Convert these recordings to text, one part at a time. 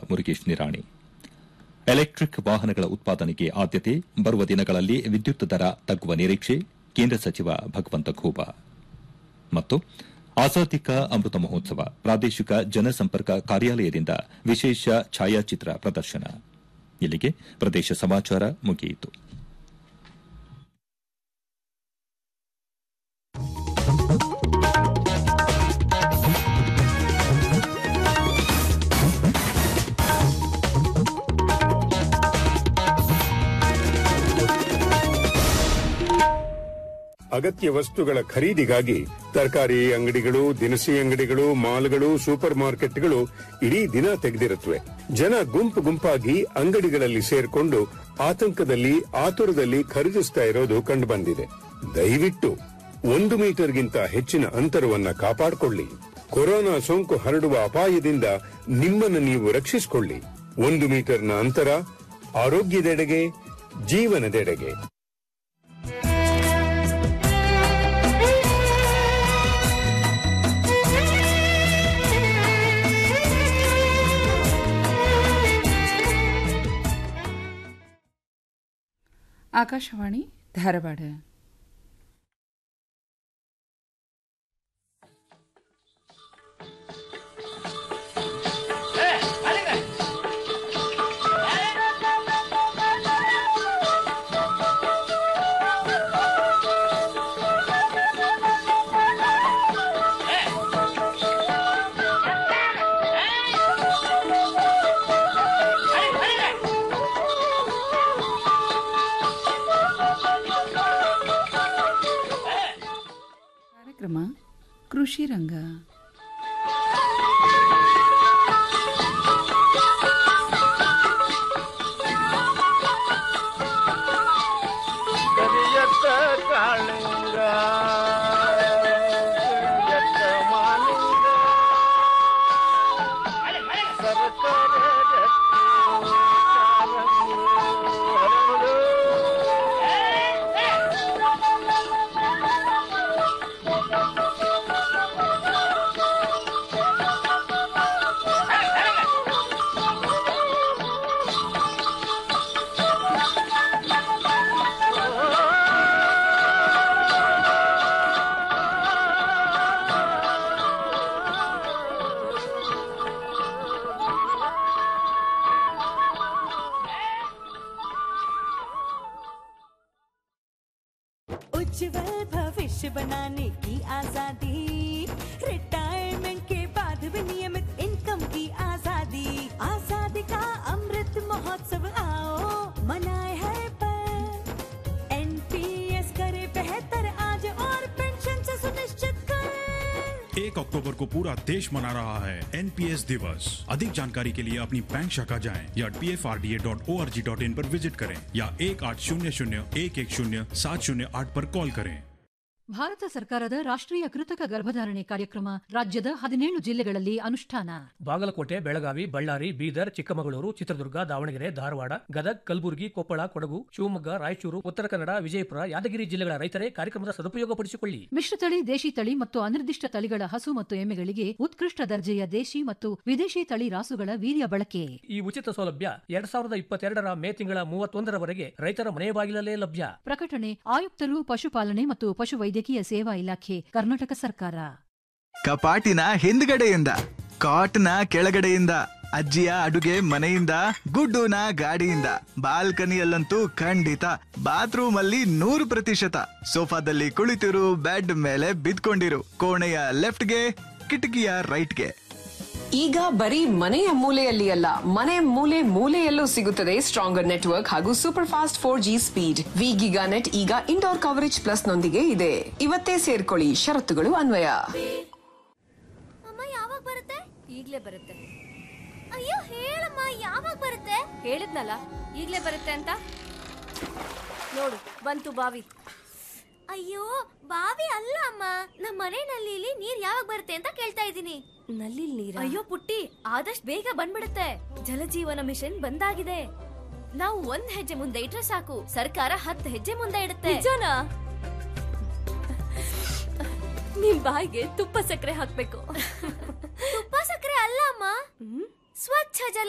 Murugesh Nirani electric ವಾಹನಗಳ ಉತ್ಪಾದನೆಗೆ ಆದ್ಯತೆ ಬರುವ ದಿನಗಳಲ್ಲಿ ವಿದ್ಯುತ್ ದರ ತಗ್ಗುವ ನಿರೀಕ್ಷೆ ಕೇಂದ್ರ ಸಚಿವ ಭಗವಂತ ಖೂಬಾ ಮತ್ತು ಆಜಾದಿ ಕಾ ಅಮೃತ ಮಹೋತ್ಸವ ಪ್ರಾದೇಶಿಕ ಜನಸಂಪರ್ಕ ಕಾರ್ಯಾಲಯದಿಂದ ವಿಶೇಷ ಛಾಯಾಚಿತ್ರ ಪ್ರದರ್ಶನ ಇಲ್ಲಿಗೆ ಪ್ರದೇಶ ಸಮಾಚಾರ ಮುಗಿಯಿತು ಅಗತ್ಯ ವಸ್ತುಗಳ ಖರೀದಿಗಾಗಿ ತರಕಾರಿ ಅಂಗಡಿಗಳು ದಿನಸಿ ಅಂಗಡಿಗಳು ಮಾಲ್ಗಳು ಸೂಪರ್ ಮಾರ್ಕೆಟ್ಗಳು ಇಡೀ ದಿನ ತೆಗೆದಿರುತ್ತವೆ ಜನ ಗುಂಪು ಗುಂಪಾಗಿ ಅಂಗಡಿಗಳಲ್ಲಿ ಸೇರ್ಕೊಂಡು ಆತಂಕದಲ್ಲಿ ಆತುರದಲ್ಲಿ ಖರೀದಿಸ್ತಾ ಇರೋದು ಕಂಡುಬಂದಿದೆ ದಯವಿಟ್ಟು ಒಂದು ಮೀಟರ್ಗಿಂತ ಹೆಚ್ಚಿನ ಅಂತರವನ್ನ ಕಾಪಾಡಿಕೊಳ್ಳಿ ಕೊರೋನಾ ಸೋಂಕು ಹರಡುವ ಅಪಾಯದಿಂದ ನಿಮ್ಮನ್ನು ನೀವು ರಕ್ಷಿಸಿಕೊಳ್ಳಿ ಒಂದು ಮೀಟರ್ನ ಅಂತರ ಆರೋಗ್ಯದೆಡೆಗೆ ಜೀವನದೆಡೆಗೆ ಆಕಾಶವಾಣಿ ಧಾರವಾಡ ಕಾರ್ಯಕ್ರಮ ಕೃಷಿ ರಂಗ ಕರಿಯತ್ತ ಕಾಳಿಂಗ ಕರಿಯತ್ತ ಮಾಲಿಂಗ ಸರ್ಕಾರ उज्जवल भविष्य बनाने की आजादी रिटायरमेंट के बाद भी नियमित इनकम की आजादी आजादी का अमृत महोत्सव आओ मनाए है पर एनपीएस करे बेहतर आज और पेंशन से सुनिश्चित कर एक अक्टूबर को पूरा देश मना रहा है एनपीएस दिवस अधिक जानकारी के लिए अपनी बैंक शाखा जाएं या P F R D A dot O R G dot in पर विजिट करें या एक आठ शून्य शून्य एक एक शून्य सात शून्य आठ पर कॉल करें ಭಾರತ ಸರ್ಕಾರದ ರಾಷ್ಟ್ರೀಯ ಕೃತಕ ಗರ್ಭಧಾರಣೆ ಕಾರ್ಯಕ್ರಮ ರಾಜ್ಯದ ಹದಿನೇಳು ಜಿಲ್ಲೆಗಳಲ್ಲಿ ಅನುಷ್ಠಾನ ಬಾಗಲಕೋಟೆ ಬೆಳಗಾವಿ ಬಳ್ಳಾರಿ ಬೀದರ್ ಚಿಕ್ಕಮಗಳೂರು ಚಿತ್ರದುರ್ಗ ದಾವಣಗೆರೆ ಧಾರವಾಡ ಗದಗ್ ಕಲಬುರಗಿ ಕೊಪ್ಪಳ ಕೊಡಗು ಶಿವಮೊಗ್ಗ ರಾಯಚೂರು ಉತ್ತರ ಕನ್ನಡ ವಿಜಯಪುರ ಯಾದಗಿರಿ ಜಿಲ್ಲೆಗಳ ರೈತರೇ ಕಾರ್ಯಕ್ರಮದ ಸದುಪಯೋಗಪಡಿಸಿಕೊಳ್ಳಿ ಮಿಶ್ರತಳಿ ದೇಶಿ ತಳಿ ಮತ್ತು ಅನಿರ್ದಿಷ್ಟ ತಳಿಗಳ ಹಸು ಮತ್ತು ಎಮ್ಮೆಗಳಿಗೆ ಉತ್ಕೃಷ್ಟ ದರ್ಜೆಯ ದೇಶಿ ಮತ್ತು ವಿದೇಶಿ ತಳಿ ರಾಸುಗಳ ವೀರ್ಯ ಬಳಕೆ ಈ ಉಚಿತ ಸೌಲಭ್ಯ ಎರಡ್ ಸಾವಿರದ ಇಪ್ಪತ್ತೆರಡರ ಮೇ ತಿಂಗಳ ಮೂವತ್ತೊಂದರವರೆಗೆ ರೈತರ ಮನೆ ಬಾಗಿಲಲ್ಲೇ ಲಭ್ಯ ಪ್ರಕಟಣೆ ಆಯುಕ್ತರು ಪಶುಪಾಲನೆ ಮತ್ತು ಪಶುವೈದ್ಯಕೀಯ ಸೇವಾ ಇಲಾಖೆ ಕರ್ನಾಟಕ ಸರ್ಕಾರ ಕಪಾಟಿನ ಹಿಂದ್ಗಡೆಯಿಂದ ಕಾಟ್ನ ಕೆಳಗಡೆಯಿಂದ ಅಜ್ಜಿಯ ಅಡುಗೆ ಮನೆಯಿಂದ ಗುಡ್ಡುನ ಗಾಡಿಯಿಂದ ಬಾಲ್ಕನಿಯಲ್ಲಂತೂ ಖಂಡಿತ ಬಾತ್ರೂಮ್ ಅಲ್ಲಿ ನೂರು ಪ್ರತಿಶತ ಸೋಫಾದಲ್ಲಿ ಕುಳಿತಿರು ಬೆಡ್ ಮೇಲೆ ಬಿದ್ಕೊಂಡಿರು ಕೋಣೆಯ ಲೆಫ್ಟ್ಗೆ ಕಿಟಕಿಯ ರೈಟ್ಗೆ ಈಗ ಬರೀ ಮನೆಯ ಮೂಲೆಯಲ್ಲಿ ಅಲ್ಲ ಮನೆ ಮೂಲೆ ಮೂಲೆಯಲ್ಲೂ ಸಿಗುತ್ತದೆ ಸ್ಟ್ರಾಂಗರ್ ನೆಟ್ವರ್ಕ್ ಹಾಗೂ super fast four G speed Vi giga net ಈಗ ಇಂಡೋರ್ ಕವರೇಜ್ ಪ್ಲಸ್ ನೊಂದಿಗೆ ಇದೆ ಇವತ್ತೇ ಸೇರ್ಕೊಳ್ಳಿ ಷರತ್ತುಗಳು ಅನ್ವಯ ಅಮ್ಮ ಯಾವಾಗ ಬರುತ್ತೆ ಈಗ್ಲೇ ಬರುತ್ತೆ ಅಯ್ಯೋ ಹೇಳಮ್ಮ ಯಾವಾಗ ಬರುತ್ತೆ ಹೇಳಿದ್ನಲ್ಲ ಈಗ್ಲೇ ಬರುತ್ತೆ ಅಂತ ನೋಡು ಬಂತು ಬಾವಿ ಅಯ್ಯೋ ಬಾವಿ ಅಲ್ಲ ಅಮ್ಮ ನಮ್ಮ ಮನೆ ನಲ್ಲಿಲಿ ನೀರ್ ಯಾವಾಗ ಬರುತ್ತೆ ಅಂತ ಕೇಳ್ತಾ ಇದ್ದೀನಿ ನಲ್ಲಿ ನೀರ ಅಯ್ಯೋ ಪುಟ್ಟಿ ಆದಷ್ಟು ಬೇಗ ಬಂದ್ಬಿಡುತ್ತೆ ಜಲಜೀವನ ಮಿಷನ್ ಬಂದಾಗಿದೆ ನಾವು ಒಂದ್ ಹೆಜ್ಜೆ ಮುಂದೆ ಇಟ್ರೆ ಸಾಕು ಸರ್ಕಾರ ಹತ್ತು ಹೆಜ್ಜೆ ಮುಂದೆ ಇಡುತ್ತೆ ನಿಜನಾ ನಿಮ್ ಬಾಯಿಗೆ ತುಪ್ಪ ಸಕ್ಕರೆ ಹಾಕ್ಬೇಕು ತುಪ್ಪ ಸಕ್ಕರೆ ಅಲ್ಲ ಅಮ್ಮ ಸ್ವಚ್ಛ ಜಲ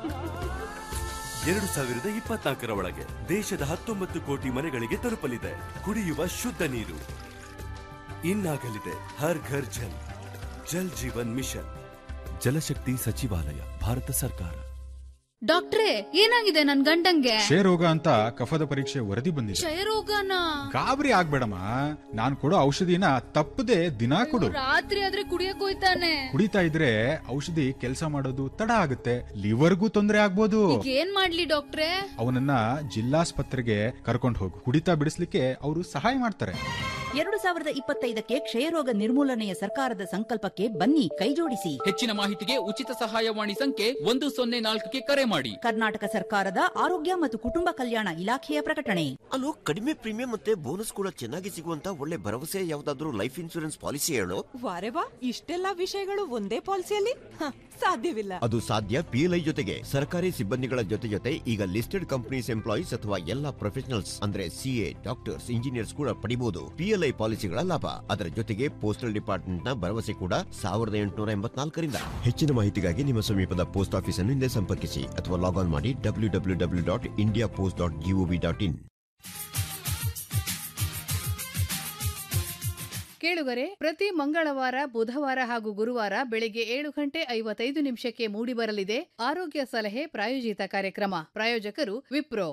ಎರಡು ಸಾವಿರದ ಇಪ್ಪತ್ನಾಲ್ಕರ ಒಳಗೆ ದೇಶದ ಹತ್ತೊಂಬತ್ತು ಕೋಟಿ ಮನೆಗಳಿಗೆ ತಲುಪಲಿದೆ ಕುಡಿಯುವ ಶುದ್ಧ ನೀರು ಇನ್ನಾಗಲಿದೆ ಹರ್ ಘರ್ ಜಲ್ ಜಲ್ ಜೀವನ್ ಮಿಷನ್ ಜಲಶಕ್ತಿ ಸಚಿವಾಲಯ ಭಾರತ ಸರ್ಕಾರ ಡಾಕ್ಟ್ರೇ ಏನಾಗಿದೆ ನನ್ ಗಂಡಂಗೆ ಕ್ಷಯರೋಗ ಅಂತ ಕಫದ ಪರೀಕ್ಷೆ ವರದಿ ಬಂದಿದೆ ಕ್ಷಯರೋಗನ ಗಾಬರಿ ಆಗ್ಬೇಡಮ್ಮ ನಾನ್ ಕೊಡೋ ಔಷಧಿನ ತಪ್ಪದೆ ದಿನಾ ಕೊಡು ರಾತ್ರಿ ಆದ್ರೆ ಕುಡಿಯಕ್ ಹೋಯ್ತಾನೆ ಕುಡಿತಾ ಇದ್ರೆ ಔಷಧಿ ಕೆಲಸ ಮಾಡೋದು ತಡ ಆಗುತ್ತೆ ಲಿವರ್ಗೂ ತೊಂದರೆ ಆಗ್ಬೋದು ಈಗ ಏನ್ ಮಾಡ್ಲಿ ಡಾಕ್ಟ್ರೇ ಅವನನ್ನ ಜಿಲ್ಲಾಸ್ಪತ್ರೆಗೆ ಕರ್ಕೊಂಡು ಹೋಗು ಕುಡಿತಾ ಬಿಡಿಸ್ಲಿಕ್ಕೆ ಅವರು ಸಹಾಯ ಮಾಡ್ತಾರೆ ಎರಡು ಸಾವಿರದ ಇಪ್ಪತ್ತೈದಕ್ಕೆ ಕ್ಷಯರೋಗ ನಿರ್ಮೂಲನೆಯ ಸರ್ಕಾರದ ಸಂಕಲ್ಪಕ್ಕೆ ಬನ್ನಿ ಕೈಜೋಡಿಸಿ ಹೆಚ್ಚಿನ ಮಾಹಿತಿಗೆ ಉಚಿತ ಸಹಾಯವಾಣಿ ಸಂಖ್ಯೆ ಒಂದು ಸೊನ್ನೆ ನಾಲ್ಕಕ್ಕೆ ಕರೆ ಮಾಡಿ ಕರ್ನಾಟಕ ಸರ್ಕಾರದ ಆರೋಗ್ಯ ಮತ್ತು ಕುಟುಂಬ ಕಲ್ಯಾಣ ಇಲಾಖೆಯ ಪ್ರಕಟಣೆ ಅಲ್ಲೋ ಕಡಿಮೆ ಪ್ರೀಮಿಯಂ ಮತ್ತೆ ಬೋನಸ್ ಕೂಡ ಚೆನ್ನಾಗಿ ಸಿಗುವಂತ ಒಳ್ಳೆ ಭರವಸೆ ಯಾವ್ದಾದ್ರು ಲೈಫ್ ಇನ್ಶೂರೆನ್ಸ್ ಪಾಲಿಸಿ ಹೇಳು ವಾರೆ ವಾ ಇಷ್ಟೆಲ್ಲಾ ವಿಷಯಗಳು ಒಂದೇ ಪಾಲಿಸಿಯಲ್ಲಿ ಹ, ಸಾಧ್ಯವಿಲ್ಲ ಅದು ಸಾಧ್ಯ ಪಿಎಲ್ಐ ಜೊತೆಗೆ ಸರ್ಕಾರಿ ಸಿಬ್ಬಂದಿಗಳ ಜೊತೆ ಜೊತೆ ಈಗ ಲಿಸ್ಟೆಡ್ ಕಂಪನೀಸ್ ಎಂಪ್ಲಾಯೀಸ್ ಅಥವಾ ಎಲ್ಲಾ ಪ್ರೊಫೆಷನಲ್ಸ್ ಅಂದ್ರೆ ಸಿಎ ಡಾಕ್ಟರ್ಸ್ ಇಂಜಿನಿಯರ್ಸ್ ಕೂಡ ಪಡಿಬಹುದು ಪಿಎಲ್ಐ ಪಾಲಿಸಿಗಳ ಲಾಭ ಅದರ ಜೊತೆಗೆ ಪೋಸ್ಟಲ್ ಡಿಪಾರ್ಟ್ಮೆಂಟ್ ನ ಭರವಸೆ ಕೂಡ ಸಾವಿರದ ಎಂಟುನೂರ ಎಂಬತ್ನಾಲ್ಕರಿಂದ ಹೆಚ್ಚಿನ ಮಾಹಿತಿಗಾಗಿ ನಿಮ್ಮ ಸಮೀಪದ ಪೋಸ್ಟ್ ಆಫೀಸ್ ಅನ್ನು ಹಿಂದೆ ಸಂಪರ್ಕಿಸಿ ಅಥವಾ ಲಾಗ್ ಆನ್ ಮಾಡಿ W W W dot India post dot G O V dot in ಕೇಳುಗರೆ ಪ್ರತಿ ಮಂಗಳವಾರ ಬುಧವಾರ ಹಾಗೂ ಗುರುವಾರ ಬೆಳಿಗ್ಗೆ ಏಳು ಗಂಟೆ ಐವತ್ತೈದು ನಿಮಿಷಕ್ಕೆ ಮೂಡಿಬರಲಿದೆ ಆರೋಗ್ಯ ಸಲಹೆ ಪ್ರಾಯೋಜಿತ ಕಾರ್ಯಕ್ರಮ ಪ್ರಾಯೋಜಕರು ವಿಪ್ರೋ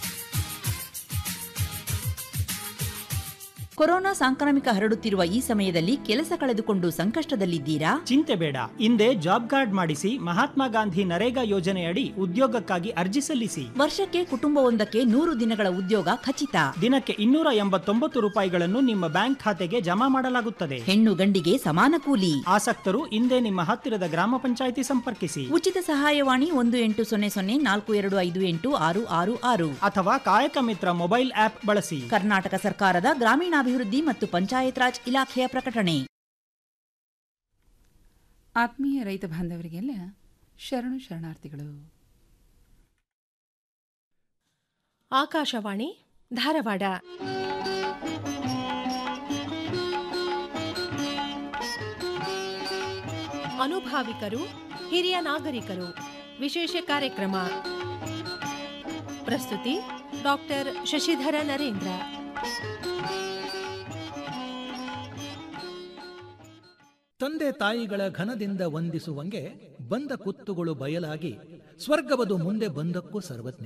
ಕೊರೋನಾ ಸಾಂಕ್ರಾಮಿಕ ಹರಡುತ್ತಿರುವ ಈ ಸಮಯದಲ್ಲಿ ಕೆಲಸ ಕಳೆದುಕೊಂಡು ಸಂಕಷ್ಟದಲ್ಲಿದ್ದೀರಾ ಚಿಂತೆ ಬೇಡ ಹಿಂದೆ ಜಾಬ್ ಕಾರ್ಡ್ ಮಾಡಿಸಿ ಮಹಾತ್ಮ ಗಾಂಧಿ ನರೇಗಾ ಯೋಜನೆಯಡಿ ಉದ್ಯೋಗಕ್ಕಾಗಿ ಅರ್ಜಿ ಸಲ್ಲಿಸಿ ವರ್ಷಕ್ಕೆ ಕುಟುಂಬವೊಂದಕ್ಕೆ ನೂರು ದಿನಗಳ ಉದ್ಯೋಗ ಖಚಿತ ದಿನಕ್ಕೆ ಇನ್ನೂರ ಎಂಬತ್ತೊಂಬತ್ತು ರೂಪಾಯಿಗಳನ್ನು ನಿಮ್ಮ ಬ್ಯಾಂಕ್ ಖಾತೆಗೆ ಜಮಾ ಮಾಡಲಾಗುತ್ತದೆ ಹೆಣ್ಣು ಗಂಡಿಗೆ ಸಮಾನ ಕೂಲಿ ಆಸಕ್ತರು ಹಿಂದೆ ನಿಮ್ಮ ಹತ್ತಿರದ ಗ್ರಾಮ ಪಂಚಾಯಿತಿ ಸಂಪರ್ಕಿಸಿ ಉಚಿತ ಸಹಾಯವಾಣಿ ಒಂದು ಎಂಟು ಸೊನ್ನೆ ಸೊನ್ನೆ ನಾಲ್ಕು ಎರಡು ಐದು ಎಂಟು ಆರು ಆರು ಆರು ಅಥವಾ ಕಾಯಕ ಮಿತ್ರ ಮೊಬೈಲ್ ಆಪ್ ಬಳಸಿ ಕರ್ನಾಟಕ ಸರ್ಕಾರದ ಗ್ರಾಮೀಣಾಭಿವೃದ್ಧಿ ಮತ್ತು ಪಂಚಾಯತ್ ರಾಜ್ ಇಲಾಖೆಯ ಪ್ರಕಟಣೆ ಆತ್ಮೀಯ ರೈತ ಬಾಂಧವರಿಗೆಲ್ಲ ಶರಣು ಶರಣಾರ್ಥಿಗಳು ಆಕಾಶವಾಣಿ ಧಾರವಾಡ ಅನುಭಾವಿಕರು ಹಿರಿಯ ನಾಗರಿಕರು ವಿಶೇಷ ಕಾರ್ಯಕ್ರಮ ಪ್ರಸ್ತುತಿ ಡಾಕ್ಟರ್ ಶಶಿಧರ ನರೇಂದ್ರ ತಂದೆ ತಾಯಿಗಳ ಘನದಿಂದ ವಂದಿಸುವಂಗೆ ಬಂದ ಕುತ್ತುಗಳು ಬಯಲಾಗಿ ಸ್ವರ್ಗವದು ಮುಂದೆ ಬಂದಕ್ಕೂ ಸರ್ವಜ್ಞ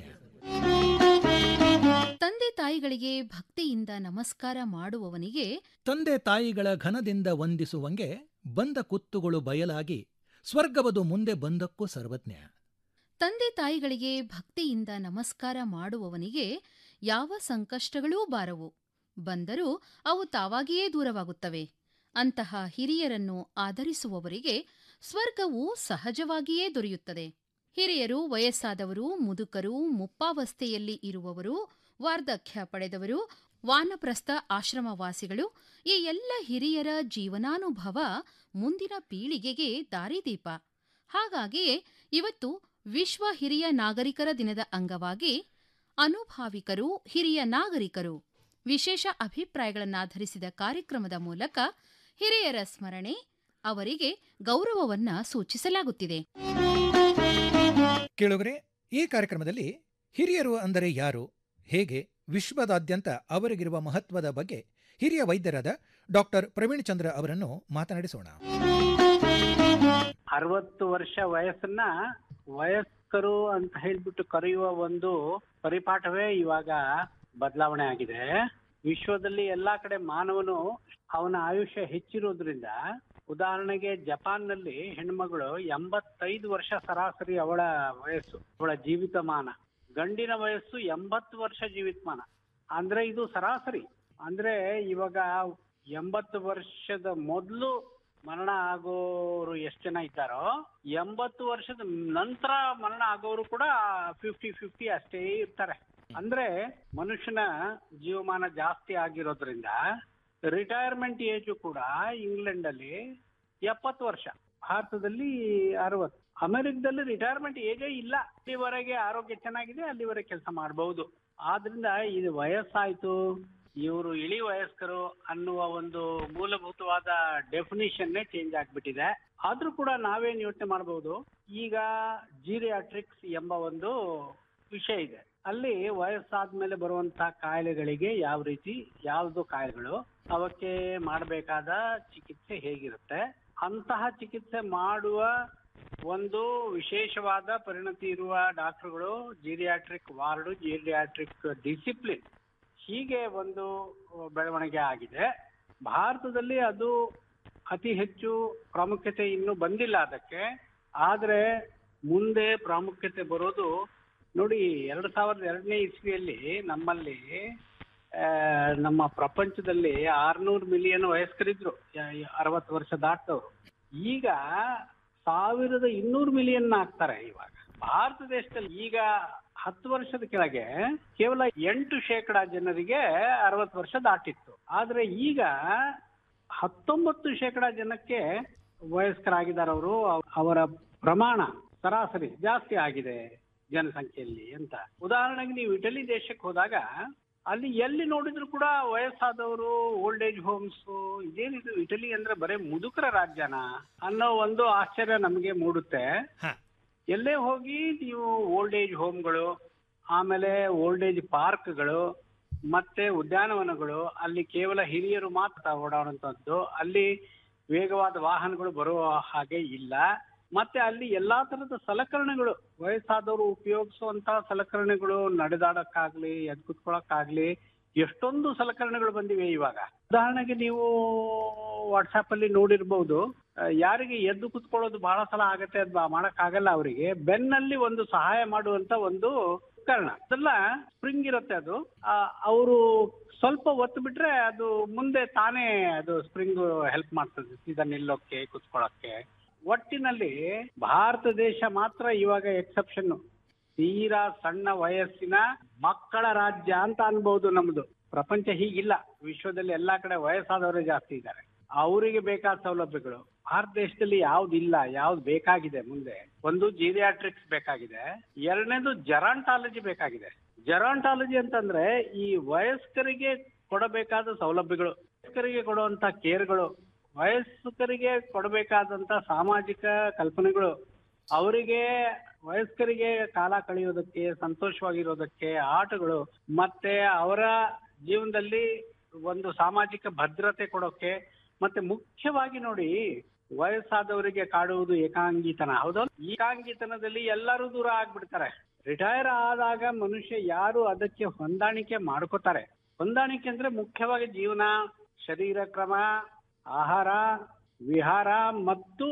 ತಂದೆ ತಾಯಿಗಳಿಗೆ ಭಕ್ತಿಯಿಂದ ನಮಸ್ಕಾರ ಮಾಡುವವನಿಗೆ ತಂದೆ ತಾಯಿಗಳ ಘನದಿಂದ ವಂದಿಸುವಂಗೆ ಬಂದ ಕುತ್ತುಗಳು ಬಯಲಾಗಿ ಸ್ವರ್ಗವದು ಮುಂದೆ ಬಂದಕ್ಕೂ ಸರ್ವಜ್ಞ ತಂದೆ ತಾಯಿಗಳಿಗೆ ಭಕ್ತಿಯಿಂದ ನಮಸ್ಕಾರ ಮಾಡುವವನಿಗೆ ಯಾವ ಸಂಕಷ್ಟಗಳೂ ಬಾರವು ಬಂದರೂ ಅವು ತಾವಾಗಿಯೇ ದೂರವಾಗುತ್ತವೆ ಅಂತಹ ಹಿರಿಯರನ್ನು ಆದರಿಸುವವರಿಗೆ ಸ್ವರ್ಗವು ಸಹಜವಾಗಿಯೇ ದೊರೆಯುತ್ತದೆ ಹಿರಿಯರು ವಯಸ್ಸಾದವರು ಮುದುಕರು ಮುಪ್ಪಾವಸ್ಥೆಯಲ್ಲಿ ಇರುವವರು ವಾರ್ಧಕ್ಯ ಪಡೆದವರು ವಾನಪ್ರಸ್ಥ ಆಶ್ರಮವಾಸಿಗಳು ಈ ಎಲ್ಲ ಹಿರಿಯರ ಜೀವನಾನುಭವ ಮುಂದಿನ ಪೀಳಿಗೆಗೆ ದಾರಿದೀಪ ಹಾಗಾಗಿಯೇ ಇವತ್ತು ವಿಶ್ವ ಹಿರಿಯ ನಾಗರಿಕರ ದಿನದ ಅಂಗವಾಗಿ ಅನುಭಾವಿಕರು ಹಿರಿಯ ನಾಗರಿಕರು ವಿಶೇಷ ಅಭಿಪ್ರಾಯಗಳನ್ನಾಧರಿಸಿದ ಕಾರ್ಯಕ್ರಮದ ಮೂಲಕ ಹಿರಿಯರ ಸ್ಮರಣೆ ಅವರಿಗೆ ಗೌರವವನ್ನ ಸೂಚಿಸಲಾಗುತ್ತಿದೆ ಕೇಳುಗರೆ ಈ ಕಾರ್ಯಕ್ರಮದಲ್ಲಿ ಹಿರಿಯರು ಅಂದರೆ ಯಾರು ಹೇಗೆ ವಿಶ್ವದಾದ್ಯಂತ ಅವರಿಗಿರುವ ಮಹತ್ವದ ಬಗ್ಗೆ ಹಿರಿಯ ವೈದ್ಯರಾದ ಡಾಕ್ಟರ್ ಪ್ರವೀಣ್ ಚಂದ್ರ ಅವರನ್ನು ಮಾತನಾಡಿಸೋಣ ಅರವತ್ತು ವರ್ಷ ವಯಸ್ಸನ್ನ ವಯಸ್ಕರು ಅಂತ ಹೇಳ್ಬಿಟ್ಟು ಕರೆಯುವ ಒಂದು ಪರಿಪಾಠವೇ ಇವಾಗ ಬದಲಾವಣೆ ಆಗಿದೆ ವಿಶ್ವದಲ್ಲಿ ಎಲ್ಲಾ ಕಡೆ ಮಾನವನು ಅವನ ಆಯುಷ್ಯ ಹೆಚ್ಚಿರೋದ್ರಿಂದ ಉದಾಹರಣೆಗೆ ಜಪಾನ್ನಲ್ಲಿ ಹೆಣ್ಮಗಳು ಎಂಬತ್ತೈದು ವರ್ಷ ಸರಾಸರಿ ಅವಳ ವಯಸ್ಸು ಅವಳ ಜೀವಿತಮಾನ ಗಂಡಿನ ವಯಸ್ಸು ಎಂಬತ್ತು ವರ್ಷ ಜೀವಿತಮಾನ ಅಂದ್ರೆ ಇದು ಸರಾಸರಿ ಅಂದ್ರೆ ಇವಾಗ ಎಂಬತ್ತು ವರ್ಷದ ಮೊದಲು ಮರಣ ಆಗೋರು ಎಷ್ಟು ಜನ ಇದ್ದಾರೋ ಎಂಬತ್ತು ವರ್ಷದ ನಂತರ ಮರಣ ಆಗೋರು ಕೂಡ ಫಿಫ್ಟಿ ಫಿಫ್ಟಿ ಅಷ್ಟೇ ಇರ್ತಾರೆ ಅಂದ್ರೆ ಮನುಷ್ಯನ ಜೀವಮಾನ ಜಾಸ್ತಿ ಆಗಿರೋದ್ರಿಂದ ರಿಟೈರ್ಮೆಂಟ್ ಏಜು ಕೂಡ ಇಂಗ್ಲೆಂಡ್ ಅಲ್ಲಿ ಎಪ್ಪತ್ತು ವರ್ಷ ಭಾರತದಲ್ಲಿ ಅರವತ್ತು ಅಮೆರಿಕದಲ್ಲಿ ರಿಟೈರ್ಮೆಂಟ್ ಏಜೇ ಇಲ್ಲ ಅಲ್ಲಿವರೆಗೆ ಆರೋಗ್ಯ ಚೆನ್ನಾಗಿದೆ ಅಲ್ಲಿವರೆಗೆ ಕೆಲಸ ಮಾಡಬಹುದು ಆದ್ರಿಂದ ಇದು ವಯಸ್ಸಾಯ್ತು ಇವರು ಇಳಿ ವಯಸ್ಕರು ಅನ್ನುವ ಒಂದು ಮೂಲಭೂತವಾದ ಡೆಫಿನಿಷನ್ನೇ ಚೇಂಜ್ ಆಗ್ಬಿಟ್ಟಿದೆ ಆದ್ರೂ ಕೂಡ ನಾವೇನ್ ಯೋಚನೆ ಮಾಡಬಹುದು ಈಗ ಜೀರಿಯಾಟ್ರಿಕ್ಸ್ ಎಂಬ ಒಂದು ವಿಷಯ ಇದೆ ಅಲ್ಲಿ ವಯಸ್ಸಾದ್ಮೇಲೆ ಬರುವಂತಹ ಕಾಯಿಲೆಗಳಿಗೆ ಯಾವ ರೀತಿ ಯಾವ್ದು ಕಾಯಿಲೆಗಳು ಅವಕ್ಕೆ ಮಾಡಬೇಕಾದ ಚಿಕಿತ್ಸೆ ಹೇಗಿರುತ್ತೆ ಅಂತಹ ಚಿಕಿತ್ಸೆ ಮಾಡುವ ಒಂದು ವಿಶೇಷವಾದ ಪರಿಣತಿ ಇರುವ ಡಾಕ್ಟರ್ಗಳು ಜೀರಿಯಾಟ್ರಿಕ್ ವಾರ್ಡ್ ಜೀರಿಯಾಟ್ರಿಕ್ ಡಿಸಿಪ್ಲಿನ್ ಹೀಗೆ ಒಂದು ಬೆಳವಣಿಗೆ ಆಗಿದೆ ಭಾರತದಲ್ಲಿ ಅದು ಅತಿ ಹೆಚ್ಚು ಪ್ರಾಮುಖ್ಯತೆ ಇನ್ನೂ ಬಂದಿಲ್ಲ ಅದಕ್ಕೆ ಆದ್ರೆ ಮುಂದೆ ಪ್ರಾಮುಖ್ಯತೆ ಬರೋದು ನೋಡಿ ಎರಡ್ ಸಾವಿರದ ಎರಡನೇ ಇಸ್ವಿಯಲ್ಲಿ ನಮ್ಮಲ್ಲಿ ಆ, ನಮ್ಮ ಪ್ರಪಂಚದಲ್ಲಿ ಆರ್ನೂರು ಮಿಲಿಯನ್ ವಯಸ್ಕರಿದ್ರು ಅರವತ್ತು ವರ್ಷ ದಾಟದವರು ಈಗ ಸಾವಿರದ ಇನ್ನೂರು ಮಿಲಿಯನ್ ಆಗ್ತಾರೆ ಇವಾಗ ಭಾರತ ದೇಶದಲ್ಲಿ ಈಗ ಹತ್ತು ವರ್ಷದ ಕೆಳಗೆ ಕೇವಲ ಎಂಟು ಶೇಕಡ ಜನರಿಗೆ ಅರವತ್ತು ವರ್ಷ ದಾಟಿತ್ತು ಆದ್ರೆ ಈಗ ಹತ್ತೊಂಬತ್ತು ಶೇಕಡ ಜನಕ್ಕೆ ವಯಸ್ಕರಾಗಿದ್ದಾರೆ ಅವರು ಅವರ ಪ್ರಮಾಣ ಸರಾಸರಿ ಜಾಸ್ತಿ ಆಗಿದೆ ಜನಸಂಖ್ಯೆಯಲ್ಲಿ ಅಂತ ಉದಾಹರಣೆಗೆ ನೀವು ಇಟಲಿ ದೇಶಕ್ಕೆ ಹೋದಾಗ ಅಲ್ಲಿ ಎಲ್ಲಿ ನೋಡಿದ್ರು ಕೂಡ ವಯಸ್ಸಾದವರು ಓಲ್ಡ್ ಏಜ್ ಹೋಮ್ಸ್ ಇದೇನಿದು ಇಟಲಿ ಅಂದ್ರೆ ಬರೇ ಮುದುಕರ ರಾಜ್ಯನ ಅನ್ನೋ ಒಂದು ಆಶ್ಚರ್ಯ ನಮಗೆ ಮೂಡುತ್ತೆ ಎಲ್ಲೇ ಹೋಗಿ ನೀವು ಓಲ್ಡ್ ಏಜ್ ಹೋಮ್ಗಳು ಆಮೇಲೆ ಓಲ್ಡ್ ಏಜ್ ಪಾರ್ಕ್ಗಳು ಮತ್ತೆ ಉದ್ಯಾನವನಗಳು ಅಲ್ಲಿ ಕೇವಲ ಹಿರಿಯರು ಮಾತ್ರ ಓಡಾಡುವಂತದ್ದು ಅಲ್ಲಿ ವೇಗವಾದ ವಾಹನಗಳು ಬರುವ ಹಾಗೆ ಇಲ್ಲ ಮತ್ತೆ ಅಲ್ಲಿ ಎಲ್ಲಾ ತರದ ಸಲಕರಣೆಗಳು ವಯಸ್ಸಾದವರು ಉಪಯೋಗಿಸುವಂತಹ ಸಲಕರಣೆಗಳು ನಡೆದಾಡಕ್ಕಾಗ್ಲಿ ಎದ್ ಕುತ್ಕೊಳಕ್ಕಾಗ್ಲಿ ಎಷ್ಟೊಂದು ಸಲಕರಣೆಗಳು ಬಂದಿವೆ ಇವಾಗ ಉದಾಹರಣೆಗೆ ನೀವು ವಾಟ್ಸಾಪ್ ಅಲ್ಲಿ ನೋಡಿರ್ಬಹುದು ಆ, ಯಾರಿಗೆ ಎದ್ದು ಕುತ್ಕೊಳ್ಳೋದು ಬಹಳ ಸಲ ಆಗತ್ತೆ ಅದು ಮಾಡಕ್ ಆಗಲ್ಲ ಅವರಿಗೆ ಬೆನ್ನಲ್ಲಿ ಒಂದು ಸಹಾಯ ಮಾಡುವಂತ ಒಂದು ಉಪಕರಣ ಅದೆಲ್ಲ ಸ್ಪ್ರಿಂಗ್ ಇರುತ್ತೆ ಅದು ಅವರು ಸ್ವಲ್ಪ ಒತ್ತು ಬಿಟ್ರೆ ಅದು ಮುಂದೆ ತಾನೇ ಅದು ಸ್ಪ್ರಿಂಗ್ ಹೆಲ್ಪ್ ಮಾಡ್ತದೆ ಸೀದಾ ನಿಲ್ಲೋಕೆ ಕುತ್ಕೊಳ್ಳೋಕೆ ಒಟ್ಟಿನಲ್ಲಿ ಭಾರತ ದೇಶ ಮಾತ್ರ ಇವಾಗ ಎಕ್ಸೆಪ್ಷನ್ ತೀರಾ ಸಣ್ಣ ವಯಸ್ಸಿನ ಮಕ್ಕಳ ರಾಜ್ಯ ಅಂತ ಅನ್ಬಹುದು ನಮ್ದು ಪ್ರಪಂಚ ಹೀಗಿಲ್ಲ ವಿಶ್ವದಲ್ಲಿ ಎಲ್ಲಾ ಕಡೆ ವಯಸ್ಸಾದವರೇ ಜಾಸ್ತಿ ಇದ್ದಾರೆ ಅವರಿಗೆ ಬೇಕಾದ ಸೌಲಭ್ಯಗಳು ಭಾರತ ದೇಶದಲ್ಲಿ ಯಾವ್ದಿಲ್ಲ ಯಾವ್ದು ಬೇಕಾಗಿದೆ ಮುಂದೆ ಒಂದು ಜೀರಿಯಾಟ್ರಿಕ್ಸ್ ಬೇಕಾಗಿದೆ ಎರಡನೇದು ಜೆರಾಂಟಾಲಜಿ ಬೇಕಾಗಿದೆ ಜೆರಾಂಟಾಲಜಿ ಅಂತಂದ್ರೆ ಈ ವಯಸ್ಕರಿಗೆ ಕೊಡಬೇಕಾದ ಸೌಲಭ್ಯಗಳು ವಯಸ್ಕರಿಗೆ ಕೊಡುವಂತ ಕೇರ್ಗಳು ವಯಸ್ಕರಿಗೆ ಕೊಡಬೇಕಾದಂತ ಸಾಮಾಜಿಕ ಕಲ್ಪನೆಗಳು ಅವರಿಗೆ ವಯಸ್ಕರಿಗೆ ಕಾಲ ಕಳೆಯೋದಕ್ಕೆ ಸಂತೋಷವಾಗಿರೋದಕ್ಕೆ ಆಟಗಳು ಮತ್ತೆ ಅವರ ಜೀವನದಲ್ಲಿ ಒಂದು ಸಾಮಾಜಿಕ ಭದ್ರತೆ ಕೊಡೋಕೆ ಮತ್ತೆ ಮುಖ್ಯವಾಗಿ ನೋಡಿ ವಯಸ್ಸಾದವರಿಗೆ ಕಾಡುವುದು ಏಕಾಂಗಿತನ ಹೌದಲ್ಲ ಏಕಾಂಗಿತನದಲ್ಲಿ ಎಲ್ಲರೂ ದೂರ ಆಗ್ಬಿಡ್ತಾರೆ ರಿಟೈರ್ ಆದಾಗ ಮನುಷ್ಯ ಯಾರು ಅದಕ್ಕೆ ಹೊಂದಾಣಿಕೆ ಮಾಡ್ಕೋತಾರೆ ಹೊಂದಾಣಿಕೆ ಅಂದ್ರೆ ಮುಖ್ಯವಾಗಿ ಜೀವನ ಶರೀರ ಕ್ರಮ ಆಹಾರ ವಿಹಾರ ಮತ್ತು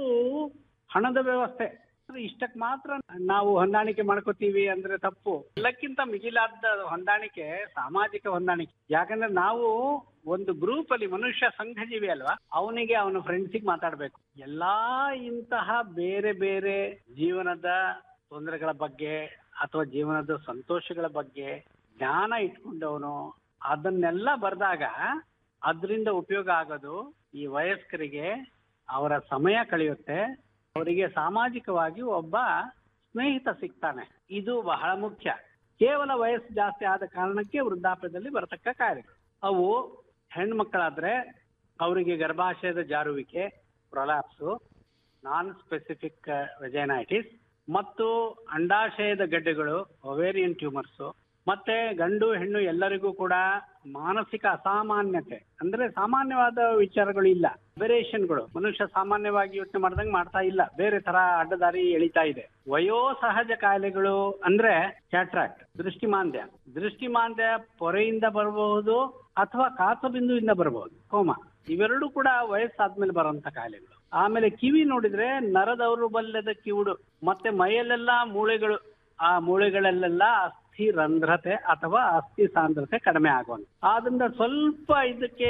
ಹಣದ ವ್ಯವಸ್ಥೆ ಇಷ್ಟಕ್ಕೆ ಮಾತ್ರ ನಾವು ಹೊಂದಾಣಿಕೆ ಮಾಡ್ಕೋತೀವಿ ಅಂದ್ರೆ ತಪ್ಪು ಎಲ್ಲಕ್ಕಿಂತ ಮಿಗಿಲಾದ ಹೊಂದಾಣಿಕೆ ಸಾಮಾಜಿಕ ಹೊಂದಾಣಿಕೆ ಯಾಕಂದ್ರೆ ನಾವು ಒಂದು ಗ್ರೂಪ್ ಅಲ್ಲಿ ಮನುಷ್ಯ ಸಂಘಜೀವಿ ಅಲ್ವಾ ಅವನಿಗೆ ಅವನ ಫ್ರೆಂಡ್ಸಿಗೆ ಮಾತಾಡ್ಬೇಕು ಎಲ್ಲಾ ಇಂತಹ ಬೇರೆ ಬೇರೆ ಜೀವನದ ತೊಂದರೆಗಳ ಬಗ್ಗೆ ಅಥವಾ ಜೀವನದ ಸಂತೋಷಗಳ ಬಗ್ಗೆ ಜ್ಞಾನ ಇಟ್ಕೊಂಡವನು ಅದನ್ನೆಲ್ಲ ಬರೆದಾಗ ಅದರಿಂದ ಉಪಯೋಗ ಆಗೋದು ಈ ವಯಸ್ಕರಿಗೆ ಅವರ ಸಮಯ ಕಳೆಯುತ್ತೆ ಅವರಿಗೆ ಸಾಮಾಜಿಕವಾಗಿ ಒಬ್ಬ ಸ್ನೇಹಿತ ಸಿಗ್ತಾನೆ ಇದು ಬಹಳ ಮುಖ್ಯ ಕೇವಲ ವಯಸ್ಸು ಜಾಸ್ತಿ ಆದ ಕಾರಣಕ್ಕೆ ವೃದ್ಧಾಪ್ಯದಲ್ಲಿ ಬರತಕ್ಕ ಕಾಯಿಲೆಗಳು ಅವು ಹೆಣ್ಮಕ್ಕಳಾದ್ರೆ ಅವರಿಗೆ ಗರ್ಭಾಶಯದ ಜಾರುವಿಕೆ ಪ್ರೊಲಾಪ್ಸು ನಾನ್ ಸ್ಪೆಸಿಫಿಕ್ ವೆಜೈನೈಟಿಸ್ ಮತ್ತು ಅಂಡಾಶಯದ ಗಡ್ಡೆಗಳು ಒವೇರಿಯನ್ ಟ್ಯೂಮರ್ಸ್ ಮತ್ತೆ ಗಂಡು ಹೆಣ್ಣು ಎಲ್ಲರಿಗೂ ಕೂಡ ಮಾನಸಿಕ ಅಸಾಮಾನ್ಯತೆ ಅಂದ್ರೆ ಸಾಮಾನ್ಯವಾದ ವಿಚಾರಗಳು ಇಲ್ಲ ಗಳು ಮನುಷ್ಯ ಸಾಮಾನ್ಯವಾಗಿ ಯೋಚನೆ ಮಾಡ್ದಂಗೆ ಮಾಡ್ತಾ ಇಲ್ಲ ಬೇರೆ ತರ ಅಡ್ಡದಾರಿ ಎಳಿತಾ ಇದೆ ವಯೋಸಹಜ ಕಾಯಿಲೆಗಳು ಅಂದ್ರೆ ಕ್ಯಾಟ್ರಾಕ್ಟ್ ದೃಷ್ಟಿಮಾಂದ್ಯ ದೃಷ್ಟಿಮಾಂದ್ಯ ಪೊರೆಯಿಂದ ಬರಬಹುದು ಅಥವಾ ಕಾಸಬಿಂದುವಿಂದ ಬರಬಹುದು ಕೋಮ ಇವೆರಡು ಕೂಡ ವಯಸ್ಸಾದ್ಮೇಲೆ ಬರುವಂತ ಕಾಯಿಲೆಗಳು ಆಮೇಲೆ ಕಿವಿ ನೋಡಿದ್ರೆ ನರ ದೌರ್ಬಲ್ಯದ ಕಿವುಡು ಮತ್ತೆ ಮೈಯಲ್ಲೆಲ್ಲ ಮೂಳೆಗಳು ಆ ಮೂಳೆಗಳಲ್ಲೆಲ್ಲ ಅಸ್ಥಿ ರಂಧ್ರತೆ ಅಥವಾ ಅಸ್ಥಿ ಸಾಂದ್ರತೆ ಕಡಿಮೆ ಆಗುವಂತ ಆದ್ರಿಂದ ಸ್ವಲ್ಪ ಇದಕ್ಕೆ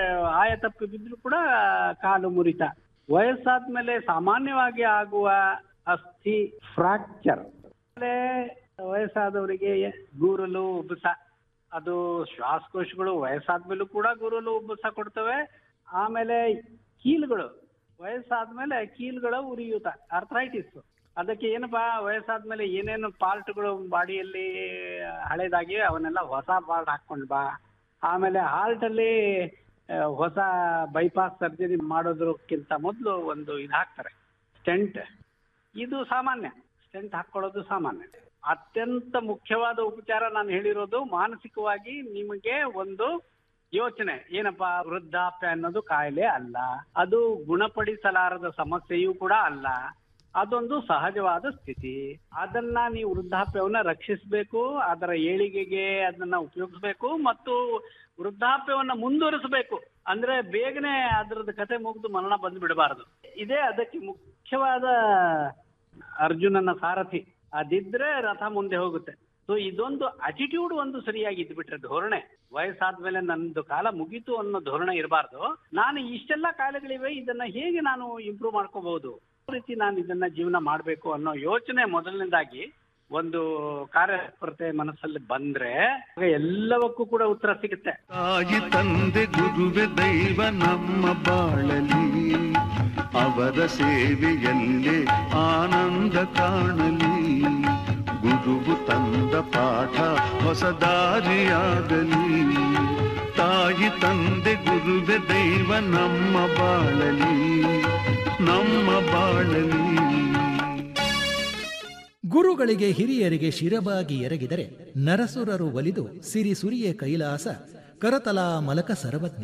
ಆಯ ತಪ್ಪಿ ಬಿದ್ರು ಕೂಡ ಕಾಲು ಮುರಿತ ವಯಸ್ಸಾದ್ಮೇಲೆ ಸಾಮಾನ್ಯವಾಗಿ ಆಗುವ ಅಸ್ಥಿ ಫ್ರಾಕ್ಚರ್ ಆಮೇಲೆ ವಯಸ್ಸಾದವರಿಗೆ ಗೂರಲು ಉಬ್ಬಸ ಅದು ಶ್ವಾಸಕೋಶಗಳು ವಯಸ್ಸಾದ್ಮೇಲೂ ಕೂಡ ಗೂರಲು ಉಬ್ಬಸ ಕೊಡ್ತವೆ ಆಮೇಲೆ ಕೀಲುಗಳು ವಯಸ್ಸಾದ್ಮೇಲೆ ಕೀಲುಗಳ ಉರಿಯೂತ ಅರ್ಥರೈಟಿಸ್ ಅದಕ್ಕೆ ಏನಪ್ಪಾ ವಯಸ್ಸಾದ್ಮೇಲೆ ಏನೇನು ಪಾರ್ಟ್ಗಳು ಬಾಡಿಯಲ್ಲಿ ಹಳೇದಾಗಿ ಅವನ್ನೆಲ್ಲ ಹೊಸ ಪಾರ್ಟ್ ಹಾಕೊಂಡ್ ಬಾ ಆಮೇಲೆ ಹಾರ್ಟ್ ಅಲ್ಲಿ ಆ, ಹೊಸ ಬೈಪಾಸ್ ಸರ್ಜರಿ ಮಾಡೋದಕ್ಕಿಂತ ಮೊದಲು ಒಂದು ಇದು ಹಾಕ್ತಾರೆ ಸ್ಟೆಂಟ್ ಇದು ಸಾಮಾನ್ಯ ಸ್ಟೆಂಟ್ ಹಾಕೊಳ್ಳೋದು ಸಾಮಾನ್ಯ ಅತ್ಯಂತ ಮುಖ್ಯವಾದ ಉಪಚಾರ ನಾನು ಹೇಳಿರೋದು ಮಾನಸಿಕವಾಗಿ ನಿಮಗೆ ಒಂದು ಯೋಚನೆ ಏನಪ್ಪಾ ವೃದ್ಧಾಪ್ಯ ಅನ್ನೋದು ಕಾಯಿಲೆ ಅಲ್ಲ ಅದು ಗುಣಪಡಿಸಲಾರದ ಸಮಸ್ಯೆಯೂ ಕೂಡ ಅಲ್ಲ ಅದೊಂದು ಸಹಜವಾದ ಸ್ಥಿತಿ ಅದನ್ನ ನೀವು ವೃದ್ಧಾಪ್ಯವನ್ನ ರಕ್ಷಿಸಬೇಕು ಅದರ ಏಳಿಗೆಗೆ ಅದನ್ನ ಉಪಯೋಗಿಸ್ಬೇಕು ಮತ್ತು ವೃದ್ಧಾಪ್ಯವನ್ನ ಮುಂದುವರಿಸಬೇಕು ಅಂದ್ರೆ ಬೇಗನೆ ಅದರದ್ದು ಕತೆ ಮುಗಿದು ಮರಣ ಬಂದು ಬಿಡಬಾರದು ಇದೇ ಅದಕ್ಕೆ ಮುಖ್ಯವಾದ ಅರ್ಜುನನ ಸಾರಥಿ ಅದಿದ್ರೆ ರಥ ಮುಂದೆ ಹೋಗುತ್ತೆ ಸೊ ಇದೊಂದು ಅಟಿಟ್ಯೂಡ್ ಒಂದು ಸರಿಯಾಗಿ ಇದ್ಬಿಟ್ರೆ ಧೋರಣೆ ವಯಸ್ಸಾದ್ಮೇಲೆ ನಂದು ಕಾಲ ಮುಗೀತು ಅನ್ನೋ ಧೋರಣೆ ಇರಬಾರ್ದು ನಾನು ಇಷ್ಟೆಲ್ಲ ಕಾಯಿಲೆಗಳಿವೆ ಇದನ್ನ ಹೇಗೆ ನಾನು ಇಂಪ್ರೂವ್ ಮಾಡ್ಕೋಬಹುದು ಯಾವ ರೀತಿ ನಾನು ಇದನ್ನ ಜೀವನ ಮಾಡಬೇಕು ಅನ್ನೋ ಯೋಚನೆ ಮೊದಲನೇದಾಗಿ ಒಂದು ಕಾರ್ಯಸ್ಪರ್ಧೆ ಮನಸ್ಸಲ್ಲಿ ಬಂದ್ರೆ ಆಗ ಎಲ್ಲವಕ್ಕೂ ಕೂಡ ಉತ್ತರ ಸಿಗುತ್ತೆ ತಾಯಿ ತಂದೆ ಗುರುವೆ ದೈವ ನಮ್ಮ ಬಾಳಲಿ ಅವರ ಸೇವೆಯಲ್ಲೇ ಆನಂದ ಕಾಣಲಿ ಗುರುವು ತಂದ ಪಾಠ ಹೊಸ ದಾರಿಯಾಗಲಿ ತಾಯಿ ತಂದೆ ಗುರುವೆ ದೈವ ನಮ್ಮ ಬಾಳಲಿ ನಮ್ಮ ಬಾಳಲಿ ಗುರುಗಳಿಗೆ ಹಿರಿಯರಿಗೆ ಶಿರಬಾಗಿ ಎರಗಿದರೆ ನರಸುರರು ಒಲಿದು ಸಿರಿ ಸುರಿಯ ಕೈಲಾಸ ಕರತಲಾ ಮಲಕ ಸರ್ವಜ್ಞ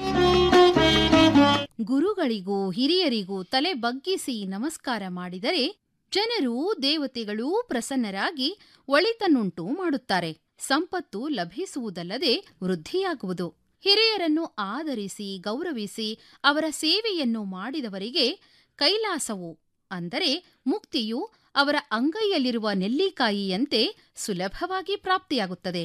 ಗುರುಗಳಿಗೂ ಹಿರಿಯರಿಗೂ ತಲೆ ಬಗ್ಗಿಸಿ ನಮಸ್ಕಾರ ಮಾಡಿದರೆ ಜನರು ದೇವತೆಗಳು ಪ್ರಸನ್ನರಾಗಿ ಒಳಿತನ್ನುಂಟು ಮಾಡುತ್ತಾರೆ ಸಂಪತ್ತು ಲಭಿಸುವುದಲ್ಲದೆ ವೃದ್ಧಿಯಾಗುವುದು ಹಿರಿಯರನ್ನು ಆದರಿಸಿ ಗೌರವಿಸಿ ಅವರ ಸೇವೆಯನ್ನು ಮಾಡಿದವರಿಗೆ ಕೈಲಾಸವು ಅಂದರೆ ಮುಕ್ತಿಯು ಅವರ ಅಂಗೈಯಲ್ಲಿರುವ ನೆಲ್ಲಿಕಾಯಿಯಂತೆ ಸುಲಭವಾಗಿ ಪ್ರಾಪ್ತಿಯಾಗುತ್ತದೆ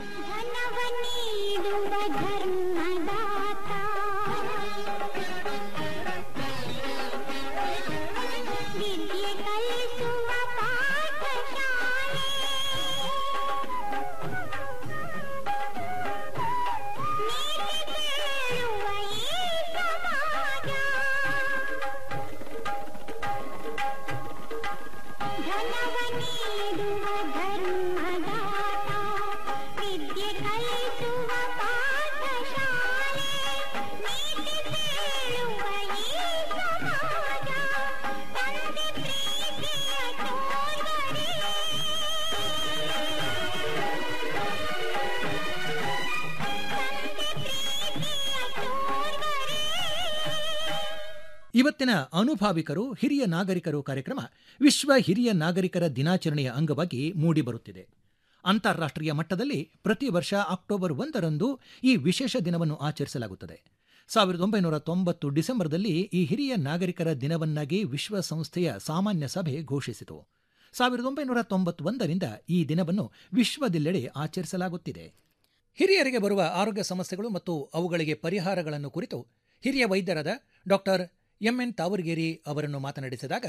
ಇವತ್ತಿನ ಅನುಭಾವಿಕರು ಹಿರಿಯ ನಾಗರಿಕರು ಕಾರ್ಯಕ್ರಮ ವಿಶ್ವ ಹಿರಿಯ ನಾಗರಿಕರ ದಿನಾಚರಣೆಯ ಅಂಗವಾಗಿ ಮೂಡಿಬರುತ್ತಿದೆ ಅಂತಾರಾಷ್ಟ್ರೀಯ ಮಟ್ಟದಲ್ಲಿ ಪ್ರತಿ ವರ್ಷ ಅಕ್ಟೋಬರ್ ಒಂದರಂದು ಈ ವಿಶೇಷ ದಿನವನ್ನು ಆಚರಿಸಲಾಗುತ್ತದೆ ಸಾವಿರದ ಒಂಬೈನೂರ ತೊಂಬತ್ತು ಡಿಸೆಂಬರ್ದಲ್ಲಿ ಈ ಹಿರಿಯ ನಾಗರಿಕರ ದಿನವನ್ನಾಗಿ ವಿಶ್ವಸಂಸ್ಥೆಯ ಸಾಮಾನ್ಯ ಸಭೆ ಘೋಷಿಸಿತು ಸಾವಿರದ ಒಂಬೈನೂರ ತೊಂಬತ್ತೊಂದರಿಂದ ಈ ದಿನವನ್ನು ವಿಶ್ವದೆಲ್ಲೆಡೆ ಆಚರಿಸಲಾಗುತ್ತಿದೆ ಹಿರಿಯರಿಗೆ ಬರುವ ಆರೋಗ್ಯ ಸಮಸ್ಯೆಗಳು ಮತ್ತು ಅವುಗಳಿಗೆ ಪರಿಹಾರಗಳನ್ನು ಕುರಿತು ಹಿರಿಯ ವೈದ್ಯರಾದ ಡಾಕ್ಟರ್ ಎಂಎನ್ ತಾವರ್ಗೇರಿ ಅವರನ್ನು ಮಾತನಾಡಿಸಿದಾಗ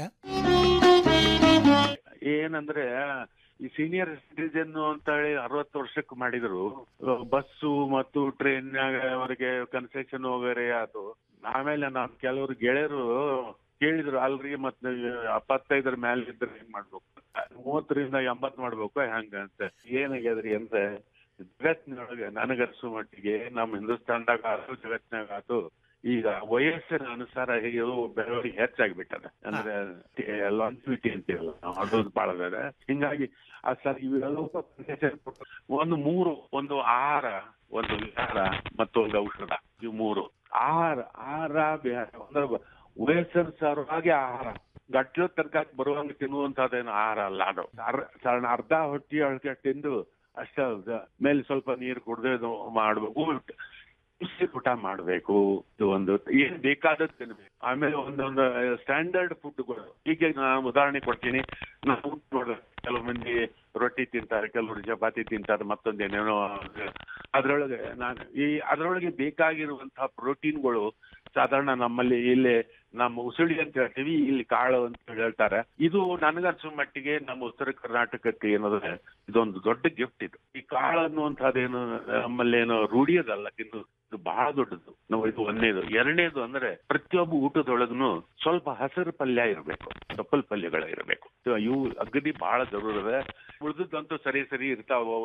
ಏನಂದ್ರೆ ಈ ಸೀನಿಯರ್ ಸಿಟಿಜನ್ ಅಂತ ಹೇಳಿ ಅರವತ್ತು ವರ್ಷಕ್ಕೆ ಮಾಡಿದ್ರು ಬಸ್ಸು ಮತ್ತು ಟ್ರೈನ್ ಅವರಿಗೆ ಕನ್ಸೆಷನ್ ಹೋಗರೆ ಅದು ಆಮೇಲೆ ನಾನ್ ಕೆಲವರು ಗೆಳೆಯರು ಕೇಳಿದ್ರು ಅಲ್ರಿ ಮತ್ತೆ ಎಪ್ಪತ್ತೈದರ ಮೇಲೆ ಇದ್ರೆ ಹೆಂಗ್ ಮಾಡ್ಬೇಕು ಮೂವತ್ತರಿಂದ ಎಂಬತ್ ಮಾಡ್ಬೇಕು ಹೆಂಗ ಅಂತ ಏನಾಗ್ಯದ್ರಿ ಅಂದ್ರೆ ಜಗತ್ತಿನೊಳಗೆ ನನಗನ್ಸು ಮಟ್ಟಿಗೆ ನಮ್ಮ ಹಿಂದೂಸ್ತಾನ್ದಾಗ ಆತು ಜಗತ್ತಿನಾಗ ಆತು ಈಗ ವಯಸ್ಸಿನ ಅನುಸಾರ ಇದು ಬೆಳವಣಿಗೆ ಹೆಚ್ಚಾಗ್ಬಿಟ್ಟದ ಅಂದ್ರೆ ಲಾಂಜಿವಿಟಿ ಅಂತೀವಲ್ಲ ನಾವು ಅದು ಬಹಳ ಬೇರೆ ಹಿಂಗಾಗಿ ಆ ಸರ್ ಇವೆಲ್ಲ ಒಂದು ಮೂರು ಒಂದು ಆಹಾರ ಒಂದು ವಿಹಾರ ಮತ್ತು ಒಂದು ಔಷಧ ಇವು ಮೂರು ಆಹಾರ ಆಹಾರ ವಿಹಾರ ಅಂದ್ರೆ ವಯಸ್ಸಿನ ಸರವಾಗಿ ಆಹಾರ ಗಟ್ಲು ತನಕ ಬರುವಂಗ ತಿನ್ನುವಂತದೇನು ಆಹಾರ ಅಲ್ಲ ಅದು ಅರ್- ಸಣ್ಣ ಅರ್ಧ ಹೊಟ್ಟಿ ಅಳಕೆ ತಿಂದು ಅಷ್ಟ ಮೇಲೆ ಸ್ವಲ್ಪ ನೀರು ಕುಡ್ದು ಮಾಡ್ಬೇಕು ಬಿಸಿ ಊಟ ಮಾಡ್ಬೇಕು ಇದು ಒಂದು ಏನ್ ಬೇಕಾದದ್ದು ತಿನ್ಬೇಕು ಆಮೇಲೆ ಒಂದೊಂದು ಸ್ಟ್ಯಾಂಡರ್ಡ್ ಫುಡ್ಗಳು ಈಗ ನಾನು ಉದಾಹರಣೆ ಕೊಡ್ತೀನಿ ನಾವು ನೋಡ್ರಿ ಕೆಲವು ಮಂದಿ ರೊಟ್ಟಿ ತಿಂತಾರೆ ಕೆಲವರು ಚಪಾತಿ ತಿಂತಾರೆ ಮತ್ತೊಂದು ಏನೇನೋ ಅದ್ರೊಳಗೆ ನಾನು ಈ ಅದ್ರೊಳಗೆ ಬೇಕಾಗಿರುವಂತಹ ಪ್ರೋಟೀನ್ಗಳು ಸಾಧಾರಣ ನಮ್ಮಲ್ಲಿ ಇಲ್ಲಿ ನಮ್ಮ ಉಸುಳಿ ಅಂತ ಹೇಳ್ತೀವಿ ಇಲ್ಲಿ ಕಾಳು ಅಂತ ಹೇಳ್ತಾರೆ ಇದು ನನಗನ್ಸೋ ಮಟ್ಟಿಗೆ ನಮ್ಮ ಉತ್ತರ ಕರ್ನಾಟಕಕ್ಕೆ ಏನಂದ್ರೆ ಇದೊಂದು ದೊಡ್ಡ ಗಿಫ್ಟ್ ಇದು ಈ ಕಾಳು ಅನ್ನುವಂಥದ್ದೇನು ನಮ್ಮಲ್ಲಿ ಏನು ರೂಢಿಯದಲ್ಲ ತಿನ್ನು ಇದು ಬಹಳ ದೊಡ್ಡದು ನಾವು ಇದು ಒಂದನೇದು ಎರಡನೇದು ಅಂದ್ರೆ ಪ್ರತಿಯೊಬ್ಬ ಊಟದೊಳಗೂ ಸ್ವಲ್ಪ ಹಸಿರು ಪಲ್ಯ ಇರಬೇಕು ಸಪ್ಪಲ್ ಪಲ್ಯಗಳ ಇರಬೇಕು ಇವು ಅಗದಿ ಬಹಳ ಜರೂರ್ ಇದೆ ಉಳಿದದಂತೂ ಸರಿ ಸರಿ ಇರ್ತಾವ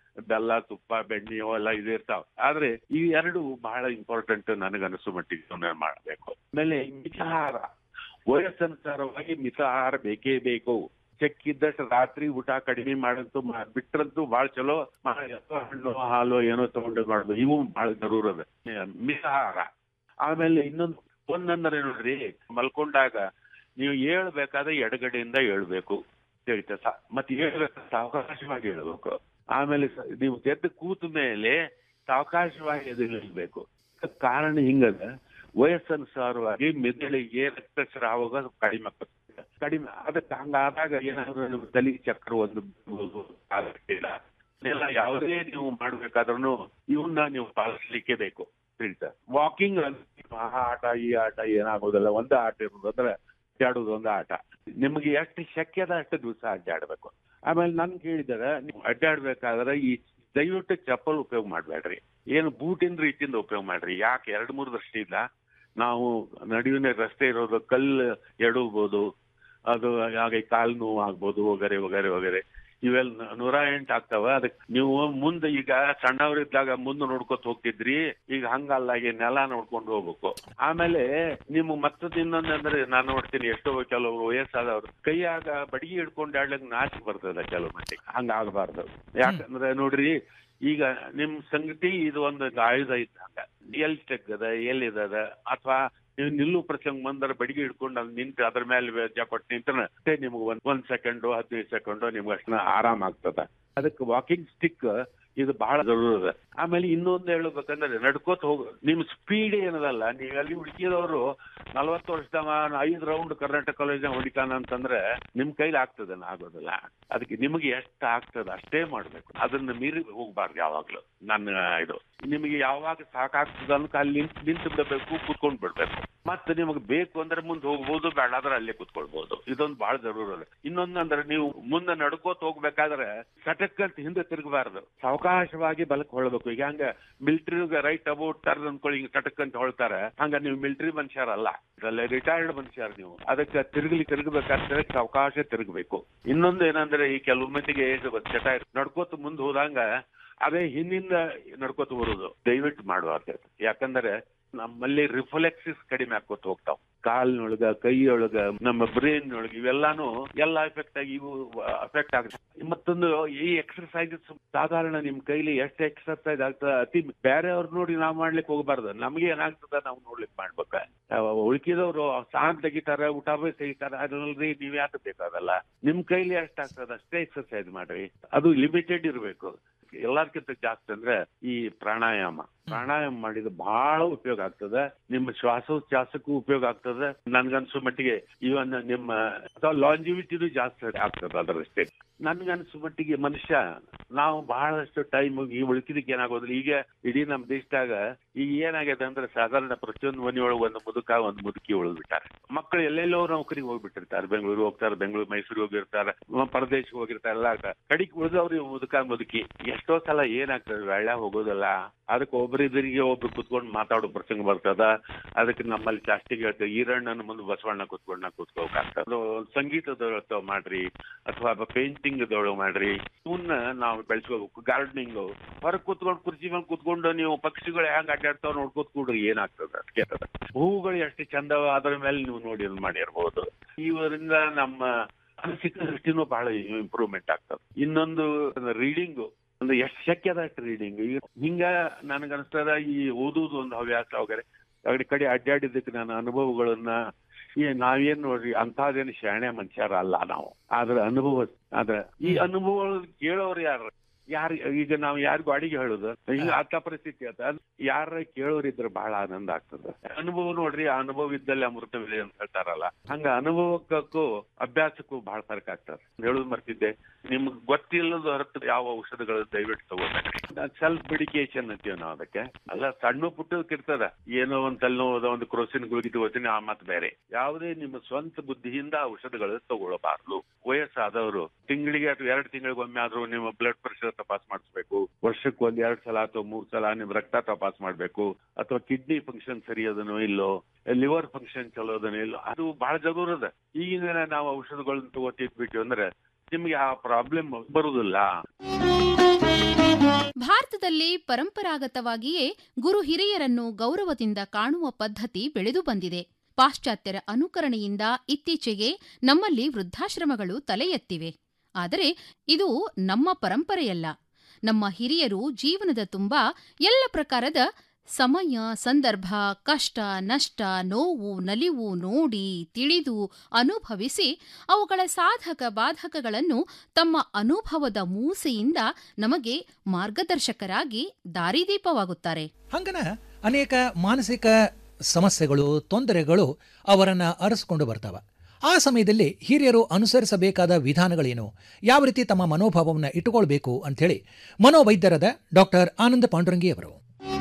ಬೆಲ್ಲ ತುಪ್ಪ ಬೆಣ್ಣೆ ಅವೆಲ್ಲ ಇದಿರ್ತಾವ ಆದ್ರೆ ಈ ಎರಡು ಬಹಳ ಇಂಪಾರ್ಟೆಂಟ್ ನನಗನ್ಸು ಮಟ್ಟಿಗೆ ನಾನು ಮಾಡ್ಬೇಕು ಆಮೇಲೆ ಮಿತಾಹಾರ ವಯಸ್ಸನುಸಾರವಾಗಿ ಮಿತಾಹಾರ ಬೇಕೇ ಬೇಕು ಚೆಕ್ಕಿದ್ದಷ್ಟು ರಾತ್ರಿ ಊಟ ಕಡಿಮೆ ಮಾಡಂತೂ ಮಾ- ಬಿಟ್ರಂತೂ ಬಹಳ ಚಲೋ ಮಾ- ಅಥವಾ ಹಣ್ಣು ಹಾಲು ಏನೋ ತಗೊಂಡು ಮಾಡುದು ಇವು ಬಹಳ ಜರೂರ್ ಅದ ಮಿತಾಹಾರ ಆಮೇಲೆ ಇನ್ನೊಂದು ಒಂದಂದ್ರೆ ನೋಡ್ರಿ ಮಲ್ಕೊಂಡಾಗ ನೀವು ಏಳ್ಬೇಕಾದ್ರೆ ಎಡಗಡೆಯಿಂದ ಏಳ್ಬೇಕು ತಿಳಿತ ಮತ್ತೆ ಏಳ್ಬೇಕು ಸಾವಕಾಶವಾಗಿ ಹೇಳ್ಬೇಕು ಆಮೇಲೆ ಸ- ನೀವು ಎದ್ದು ಕೂತ ಮೇಲೆ ಸಾವಕಾಶವಾಗಿ ಎದ್ದು ನಿಲ್ಬೇಕು ಕಾರಣ ಹಿಂಗದ ವಯಸ್ಸನುಸಾರವಾಗಿ ಮೆದುಳಿಗೆ ರಕ್ತಸ್ರಾವ ಕಡಿಮೆ ಆಗ್ತದೆ ಕಡಿಮೆ ಅದಕ್ಕೆ ಹಂಗಾದಾಗ ಏನಾದ್ರು ನಿಮ್ಮ ತಲೆ ಚಕ್ರ ಒಂದು ಬರ್ಬೋದು, ಆಗತ್ತಿಲ್ಲ ಇದೆಲ್ಲ ಯಾವುದೇ ನೀವು ಮಾಡ್ಬೇಕಾದ್ರೂ ಇವನ್ನ ನೀವು ಪಾಲಿಸ್ಲಿಕ್ಕೆ ಬೇಕು ತಿಳಿತ ವಾಕಿಂಗ್ ಆ ಆಟ ಈ ಆಟ ಏನಾಗೋದಿಲ್ಲ ಒಂದೇ ಆಟ ಇರೋದು ಅಂದ್ರೆ ಅಡ್ಡಾಡೋದು ಒಂದು ಆಟ ನಿಮ್ಗೆ ಎಷ್ಟು ಶಕ್ಯದ ಅಷ್ಟು ದಿವಸ ಅಡ್ಡಾಡ್ಬೇಕು ಆಮೇಲೆ ನನ್ ಕೇಳಿದಾರೆ ನೀವು ಅಡ್ಡಾಡ್ಬೇಕಾದ್ರೆ ಈ ದಯವಿಟ್ಟು ಚಪ್ಪಲ್ ಉಪಯೋಗ ಮಾಡ್ಬೇಡ್ರಿ ಏನು ಬೂಟಿನ ರೀತಿಯಿಂದ ಉಪಯೋಗ ಮಾಡ್ರಿ ಯಾಕೆ ಎರಡು ಮೂರು ದೃಷ್ಟಿ ಇಲ್ಲ ನಾವು ನಡುವಿನ ರಸ್ತೆ ಇರೋದು ಕಲ್ಲು ಎಡಬಹುದು ಅದು ಹಾಗೆ ಕಾಲು ನೋವು ಆಗ್ಬೋದು ವಗರೆ ವಗರೆ ವಗರೆ ಇವೆಲ್ಲ ನೂರ ಎಂಟು ಆಗ್ತಾವ ಅದಕ್ಕೆ ನೀವು ಮುಂದೆ ಈಗ ಸಣ್ಣವರಿದ್ದಾಗ ಮುಂದೆ ನೋಡ್ಕೊತ ಹೋಗ್ತಿದ್ರಿ ಈಗ ಹಂಗಲ್ಲ ಈಗ ನೆಲ ನೋಡ್ಕೊಂಡು ಹೋಗ್ಬೇಕು ಆಮೇಲೆ ನಿಮ್ಮ ಮತ್ತದ ಇನ್ನೊಂದು ಅಂದ್ರೆ ನಾನು ನೋಡ್ತೀನಿ ಎಷ್ಟೋ ಕೆಲವರು ವಯಸ್ಸಾದವ್ರು ಕೈಯಾಗ ಬಡಿಗೆ ಹಿಡ್ಕೊಂಡು ಆಡ್ಲಕ್ ನಾಚಿಕೆ ಬರ್ತದೆ ಕೆಲವು ಮಟ್ಟಿಗೆ ಹಂಗ ಆಗಬಾರ್ದು ಯಾಕಂದ್ರೆ ನೋಡ್ರಿ ಈಗ ನಿಮ್ ಸಂಗತಿ ಇದು ಒಂದು ಆಯುಧ ಇದ್ದಂಗ ಎಲ್ ತೆಗ್ಗದ ಎಲ್ಲಿದದ ಅಥವಾ ನೀವು ನಿಲ್ಲು ಪ್ರಸಂಗ ಬಂದ್ರೆ ಬಡಿಗೆ ಹಿಡ್ಕೊಂಡು ಅಲ್ಲಿ ನಿಂತು ಅದ್ರ ಮೇಲೆ ಜಾಕೊಟ್ಟು ನಿಂತ್ರ ಅಷ್ಟೇ ನಿಮ್ಗೆ ಒಂದ್ ಒಂದ್ ಸೆಕೆಂಡು ಹದಿನೈದು ಸೆಕೆಂಡು ನಿಮ್ಗೆ ಅಷ್ಟು ಆರಾಮ ಆಗ್ತದ ಅದಕ್ಕೆ ವಾಕಿಂಗ್ ಸ್ಟಿಕ್ ಇದು ಬಹಳ ಜರೂರ್ ಅದ ಆಮೇಲೆ ಇನ್ನೊಂದು ಹೇಳ್ಬೇಕಂದ್ರೆ ನಡ್ಕೋತ ಹೋಗ ನಿಮ್ ಸ್ಪೀಡ್ ಏನದಲ್ಲ ನೀವು ಅಲ್ಲಿ ಹುಡುಕಿದವರು ನಲ್ವತ್ತು ವರ್ಷದವ ಐದು ರೌಂಡ್ ಕರ್ನಾಟಕ ಕಾಲೇಜ್ ಹೊಡಿತಾನ ಅಂತಂದ್ರೆ ನಿಮ್ ಕೈಲಿ ಆಗ್ತದ ಆಗೋದಿಲ್ಲ ಅದಕ್ಕೆ ನಿಮಗೆ ಎಷ್ಟು ಆಗ್ತದ ಅಷ್ಟೇ ಮಾಡ್ಬೇಕು ಅದನ್ನ ಮೀರಿ ಹೋಗ್ಬಾರ್ದು ಯಾವಾಗ್ಲೂ ನನ್ನ ಇದು ನಿಮಗೆ ಯಾವಾಗ ಸಾಕಾಗ್ತದ ಅಂತ ಅಲ್ಲಿ ನಿಂತು ನಿಂತು ಬಿಡಬೇಕು ಕೂತ್ಕೊಂಡ್ ಬಿಡ್ಬೇಕು ಮತ್ತೆ ನಿಮಗೆ ಬೇಕು ಅಂದ್ರೆ ಮುಂದೆ ಹೋಗ್ಬೋದು ಬೇಡ ಆದ್ರೆ ಅಲ್ಲೇ ಕೂತ್ಕೊಳ್ಬಹುದು ಇದೊಂದು ಬಹಳ ಜರೂರ್ ಅದ ಇನ್ನೊಂದು ಅಂದ್ರೆ ನೀವು ಮುಂದೆ ನಡ್ಕೋತ ಹೋಗ್ಬೇಕಾದ್ರೆ ಸಟಕ್ ಅಂತ ಹಿಂದೆ ತಿರುಗಬಾರ್ದು ಸಾವಕಾಶವಾಗಿ ಬಲಕ್ ಹೊಳ್ಬೇಕು ಈಗ ಹಂಗ ಮಿಲಿಟರಿ ರೈಟ್ ಅಬೌಟ್ ಟರ್ನ್ ಅನ್ಕೊಳ್ಳಿ ಹಿಂಗ್ ಸಟಕ್ ಅಂತ ಹೊಳ್ತಾರೆ ಹಂಗ ನೀವು ಮಿಲಿಟರಿ ಮನುಷ್ಯರಲ್ಲ ಇದೆಲ್ಲ ರಿಟೈರ್ಡ್ ಮನುಷ್ಯರು ನೀವು ಅದಕ್ಕೆ ತಿರುಗಲಿ ತಿರುಗಬೇಕಾದ್ರೆ ಸಾವಕಾಶ ತಿರುಗಬೇಕು ಇನ್ನೊಂದು ಏನಂದ್ರೆ ಈ ಕೆಲವು ಮಂದಿಗೆ ಇದು ಚಟ ಇರುತ್ತೆ. ನಡ್ಕೋತ ಮುಂದೆ ಹೋದಂಗ ಅದೇ ಹಿಂದಿಂದ ನಡ್ಕೋತ ಬರುದು ದಯವಿಟ್ಟು ಮಾಡುವ ಯಾಕಂದ್ರೆ ನಮ್ಮಲ್ಲಿ ರಿಫ್ಲೆಕ್ಸಿಸ್ ಕಡಿಮೆ ಆಕೋತ ಹೋಗ್ತಾವ ಕಾಲ್ನೊಳಗ ಕೈಯೊಳಗ ನಮ್ಮ ಬ್ರೈನ್ ಒಳಗ ಇವೆಲ್ಲಾನು ಎಲ್ಲ ಎಫೆಕ್ಟ್ ಆಗಿ ಇವು ಅಫೆಕ್ಟ್ ಆಗುತ್ತೆ ಮತ್ತೊಂದು ಈ ಎಕ್ಸರ್ಸೈಸಸ್ ಸಾಧಾರಣ ನಿಮ್ ಕೈಲಿ ಎಷ್ಟು ಎಕ್ಸರ್ಸೈಸ್ ಆಗ್ತದ ಅತಿ ಬೇರೆಯವ್ರು ನೋಡಿ ನಾವ್ ಮಾಡ್ಲಿಕ್ಕೆ ಹೋಗ್ಬಾರ್ದು ನಮ್ಗೆ ಏನಾಗ್ತದ ನಾವು ನೋಡ್ಲಿಕ್ಕೆ ಮಾಡ್ಬೇಕ ಉಳ್ಕಿದವ್ರು ಸಾಂಗ್ ತೆಗಿತಾರ ಊಟ ಬೈ ತೆಗಿತಾರ ಅದ್ರಲ್ಲಿ ನೀವ್ ಯಾಕೆ ಬೇಕಾದಲ್ಲ ನಿಮ್ ಕೈಲಿ ಎಷ್ಟಾಗ್ತದ ಅಷ್ಟೇ ಎಕ್ಸರ್ಸೈಸ್ ಮಾಡ್ರಿ ಅದು ಲಿಮಿಟೆಡ್ ಇರ್ಬೇಕು ಎಲ್ಲಾರ್ಕಿಂತ ಜಾಸ್ತಿ ಅಂದ್ರೆ ಈ ಪ್ರಾಣಾಯಾಮ ಪ್ರಾಣಾಯಾಮ ಮಾಡಿದ ಬಹಳ ಉಪಯೋಗ ಆಗ್ತದೆ ನಿಮ್ಮ ಶ್ವಾಸೋಚ್ಛ್ವಾಸಕ್ಕೂ ಉಪಯೋಗ ಆಗ್ತದೆ ನನ್ಗನ್ಸೋ ಮಟ್ಟಿಗೆ ಇವನ್ ನಿಮ್ಮ ಅಥವಾ ಲಾಂಜಿವಿಟಿನೂ ಜಾಸ್ತಿ ಆಗ್ತದೆ ಅದರಷ್ಟೇ ನನ್ಗನ್ಸೋ ಮಟ್ಟಿಗೆ ಮನುಷ್ಯ ನಾವು ಬಹಳಷ್ಟು ಟೈಮ್ ಈ ಉಳ್ಕಿದಕ್ಕೆ ಏನಾಗೋದಿಲ್ಲ ಈಗ ಇಡೀ ನಮ್ ದೇಶದಾಗ ಈಗ ಏನಾಗಿದೆ ಅಂದ್ರೆ ಸಾಧಾರಣ ಪ್ರತಿಯೊಂದು ಮನೆಯೊಳಗೆ ಒಂದು ಮುದುಕ ಒಂದು ಮುದುಕಿ ಉಳಿದ್ಬಿಟ್ಟಾರೆ ಮಕ್ಕಳು ಎಲ್ಲೆಲ್ಲೋ ನೌಕರಿಗೆ ಹೋಗ್ಬಿಟ್ಟಿರ್ತಾರೆ ಬೆಂಗಳೂರು ಹೋಗ್ತಾರೆ ಬೆಂಗಳೂರು ಮೈಸೂರು ಹೋಗಿರ್ತಾರೆ ಪರದೇಶಕ್ಕೆ ಹೋಗಿರ್ತಾರೆ ಎಲ್ಲ ಕಡಿಗೆ ಉಳಿದವ್ರು ಮುದುಕ ಮುದುಕಿ ಎಷ್ಟೋ ಸಲ ಏನಾಗ್ತದೆ ಒಳ್ಳೆ ಹೋಗೋದಲ್ಲ ಅದಕ್ಕೆ ಒಬ್ಬರಿಬ್ಬರಿಗೆ ಒಬ್ರು ಕುತ್ಕೊಂಡು ಮಾತಾಡೋ ಪ್ರಸಂಗ ಬರ್ತದ ಅದಕ್ಕೆ ನಮ್ಮಲ್ಲಿ ಜಾಸ್ತಿ ಹೇಳ್ತೇವೆ ಈರಣ್ಣನ ಮುಂದೆ ಬಸವಣ್ಣ ಕುತ್ಕೊಂಡ್ ನಾ ಕುತ್ಕೋಬೇಕಾಗ್ತದೆ ಅದು ಸಂಗೀತದೊಳಗೆ ಮಾಡ್ರಿ ಅಥವಾ ಪೇಂಟಿಂಗ್ ಮಾಡ್ರಿ ಇವನ್ನ ನಾವು ಬೆಳೆಸ್ಕೋಬೇಕು ಗಾರ್ಡನಿಂಗ್ ಹೊರಗೆ ಕುತ್ಕೊಂಡು ಕುರ್ಚಿ ಮೇಲೆ ಕುತ್ಕೊಂಡು ನೀವು ಪಕ್ಷಿಗಳು ಹೆಂಗ್ ಅಡ್ಡಾಡ್ತಾವ ನೋಡ್ಕೋತ ಕೂಡ್ರಿ ಏನಾಗ್ತದ ಅದಕ್ಕೆ ಹೂವುಗಳು ಎಷ್ಟು ಚಂದವ ಅದ್ರ ಮೇಲೆ ನೀವು ನೋಡಿ ಇದ್ ಮಾಡಿರ್ಬೋದು ಇವರಿಂದ ನಮ್ಮ ಮಾನಸಿಕ ದೃಷ್ಟಿನೂ ಬಹಳ ಇಂಪ್ರೂವ್ಮೆಂಟ್ ಆಗ್ತದೆ ಇನ್ನೊಂದು ರೀಡಿಂಗ್ ಒಂದು ಎಷ್ಟು ಶಕ್ಯದ ಅಷ್ಟು ರೀಡಿಂಗ್ ಈಗ ಹಿಂಗ ನನಗನ್ಸ್ತದ ಈ ಓದುವುದು ಒಂದು ಹವ್ಯಾಸ ಹೋಗ್ರೆ ಅಗಡಿ ಕಡೆ ಅಡ್ಡಾಡಿದ್ದಕ್ಕೆ ನನ್ನ ಅನುಭವಗಳನ್ನ ಈ ನಾವೇನ್ ನೋಡ್ರಿ ಅಂತಹದೇನು ಶಾಣೆ ಮನುಷ್ಯರ ಅಲ್ಲ ನಾವು ಆದ್ರ ಅನುಭವ ಆದ್ರ ಈ ಅನುಭವ ಕೇಳೋರು ಯಾರು ಯಾರು ಈಗ ನಾವು ಯಾರಿಗೂ ಅಡಿಗೆ ಹೇಳುದು ಈಗ ಅಂತ ಪರಿಸ್ಥಿತಿ ಆತ ಯಾರ ಕೇಳೋರಿದ್ರೆ ಬಹಳ ಆನಂದ ಆಗ್ತದೆ ಅನುಭವ ನೋಡ್ರಿ ಆ ಅನುಭವ ಇದ್ದಲ್ಲಿ ಅಮೃತವಿದೆ ಅಂತ ಹೇಳ್ತಾರಲ್ಲ ಹಂಗ ಅನುಭವಕ್ಕೂ ಅಭ್ಯಾಸಕ್ಕೂ ಬಹಳ ಫರ್ಕ್ ಆಗ್ತದೆ ಹೇಳುದು ಮರ್ತಿದ್ದೆ ನಿಮ್ಗೆ ಗೊತ್ತಿಲ್ಲದ ಹೊರತು ಯಾವ ಔಷಧಗಳು ದಯವಿಟ್ಟು ತಗೋಬೇಕ್ರಿ ಸೆಲ್ಫ್ ಮೆಡಿಕೇಶನ್ ಅಂತೀವಿ ನಾವು ಅದಕ್ಕೆ ಅಲ್ಲ ಸಣ್ಣ ಪುಟ್ಟದಕ್ಕೆ ಇರ್ತದ ಏನೋ ಒಂದ್ ತಲೆನೋವದ ಒಂದು ಕ್ರೋಸಿನ್ ಗುಳಿಗೆ ತಗೋತೀನಿ ಆ ಮತ್ ಬೇರೆ ಯಾವುದೇ ನಿಮ್ಮ ಸ್ವಂತ ಬುದ್ಧಿಯಿಂದ ಔಷಧಗಳು ತಗೊಳ್ಳಬಾರ್ದು ವಯಸ್ಸಾದವರು ತಿಂಗಳಿಗೆ ಅಥವಾ ಎರಡು ತಿಂಗಳಿಗೊಮ್ಮೆ ಆದ್ರೂ ನಿಮ್ಮ ಬ್ಲಡ್ ಪ್ರೆಷರ್ ತಪಾಸ್ ಮಾಡಿಸ್ಬೇಕು ವರ್ಷಕ್ಕೆ ಒಂದ್ ಎರಡ್ ಸಲ ಅಥವಾ ಮೂರ್ ಸಲ ನಿಮ್ ರಕ್ತ ತಪಾಸ್ ಮಾಡ್ಬೇಕು ಅಥವಾ ಕಿಡ್ನಿ ಫಂಕ್ಷನ್ ಸರಿ ಅದನೋ ಇಲ್ಲೋ ಲಿವರ್ ಫಂಕ್ಷನ್ ಚಲೋ ಅದನೋ ಇಲ್ಲೋ ಅದು ಬಹಳ ಜರೂರದ ಈಗಿನ ದಿನ ನಾವು ಔಷಧಗಳನ್ನ ತಗೋತಿದ್ಬಿಟ್ಟು ಅಂದ್ರೆ ನಿಮ್ಗೆ ಆ ಪ್ರಾಬ್ಲಮ್ ಬರುದಿಲ್ಲ ಭಾರತದಲ್ಲಿ ಪರಂಪರಾಗತವಾಗಿಯೇ ಗುರು ಹಿರಿಯರನ್ನು ಗೌರವದಿಂದ ಕಾಣುವ ಪದ್ಧತಿ ಬೆಳೆದು ಬಂದಿದೆ ಪಾಶ್ಚಾತ್ಯರ ಅನುಕರಣೆಯಿಂದ ಇತ್ತೀಚೆಗೆ ನಮ್ಮಲ್ಲಿ ವೃದ್ಧಾಶ್ರಮಗಳು ತಲೆ ಎತ್ತಿವೆ ಆದರೆ ಇದು ನಮ್ಮ ಪರಂಪರೆಯಲ್ಲ ನಮ್ಮ ಹಿರಿಯರು ಜೀವನದ ತುಂಬ ಎಲ್ಲ ಪ್ರಕಾರದ ಸಮಯ ಸಂದರ್ಭ ಕಷ್ಟ ನಷ್ಟ ನೋವು ನಲಿವು ನೋಡಿ ತಿಳಿದು ಅನುಭವಿಸಿ ಅವುಗಳ ಸಾಧಕ ಬಾಧಕಗಳನ್ನು ತಮ್ಮ ಅನುಭವದ ಮೂಸೆಯಿಂದ ನಮಗೆ ಮಾರ್ಗದರ್ಶಕರಾಗಿ ದಾರಿದೀಪವಾಗುತ್ತಾರೆ ಹಂಗನ ಅನೇಕ ಮಾನಸಿಕ ಸಮಸ್ಯೆಗಳು ತೊಂದರೆಗಳು ಅವರನ್ನ ಅರಸ್ಕೊಂಡು ಬರ್ತಾವ ಆ ಸಮಯದಲ್ಲಿ ಹಿರಿಯರು ಅನುಸರಿಸಬೇಕಾದ ವಿಧಾನಗಳೇನು ಯಾವ ರೀತಿ ತಮ್ಮ ಮನೋಭಾವವನ್ನು ಇಟ್ಟುಕೊಳ್ಬೇಕು ಅಂಥೇಳಿ ಮನೋವೈದ್ಯರಾದ ಡಾಕ್ಟರ್ ಆನಂದ ಪಾಂಡುರಂಗಿಯವರು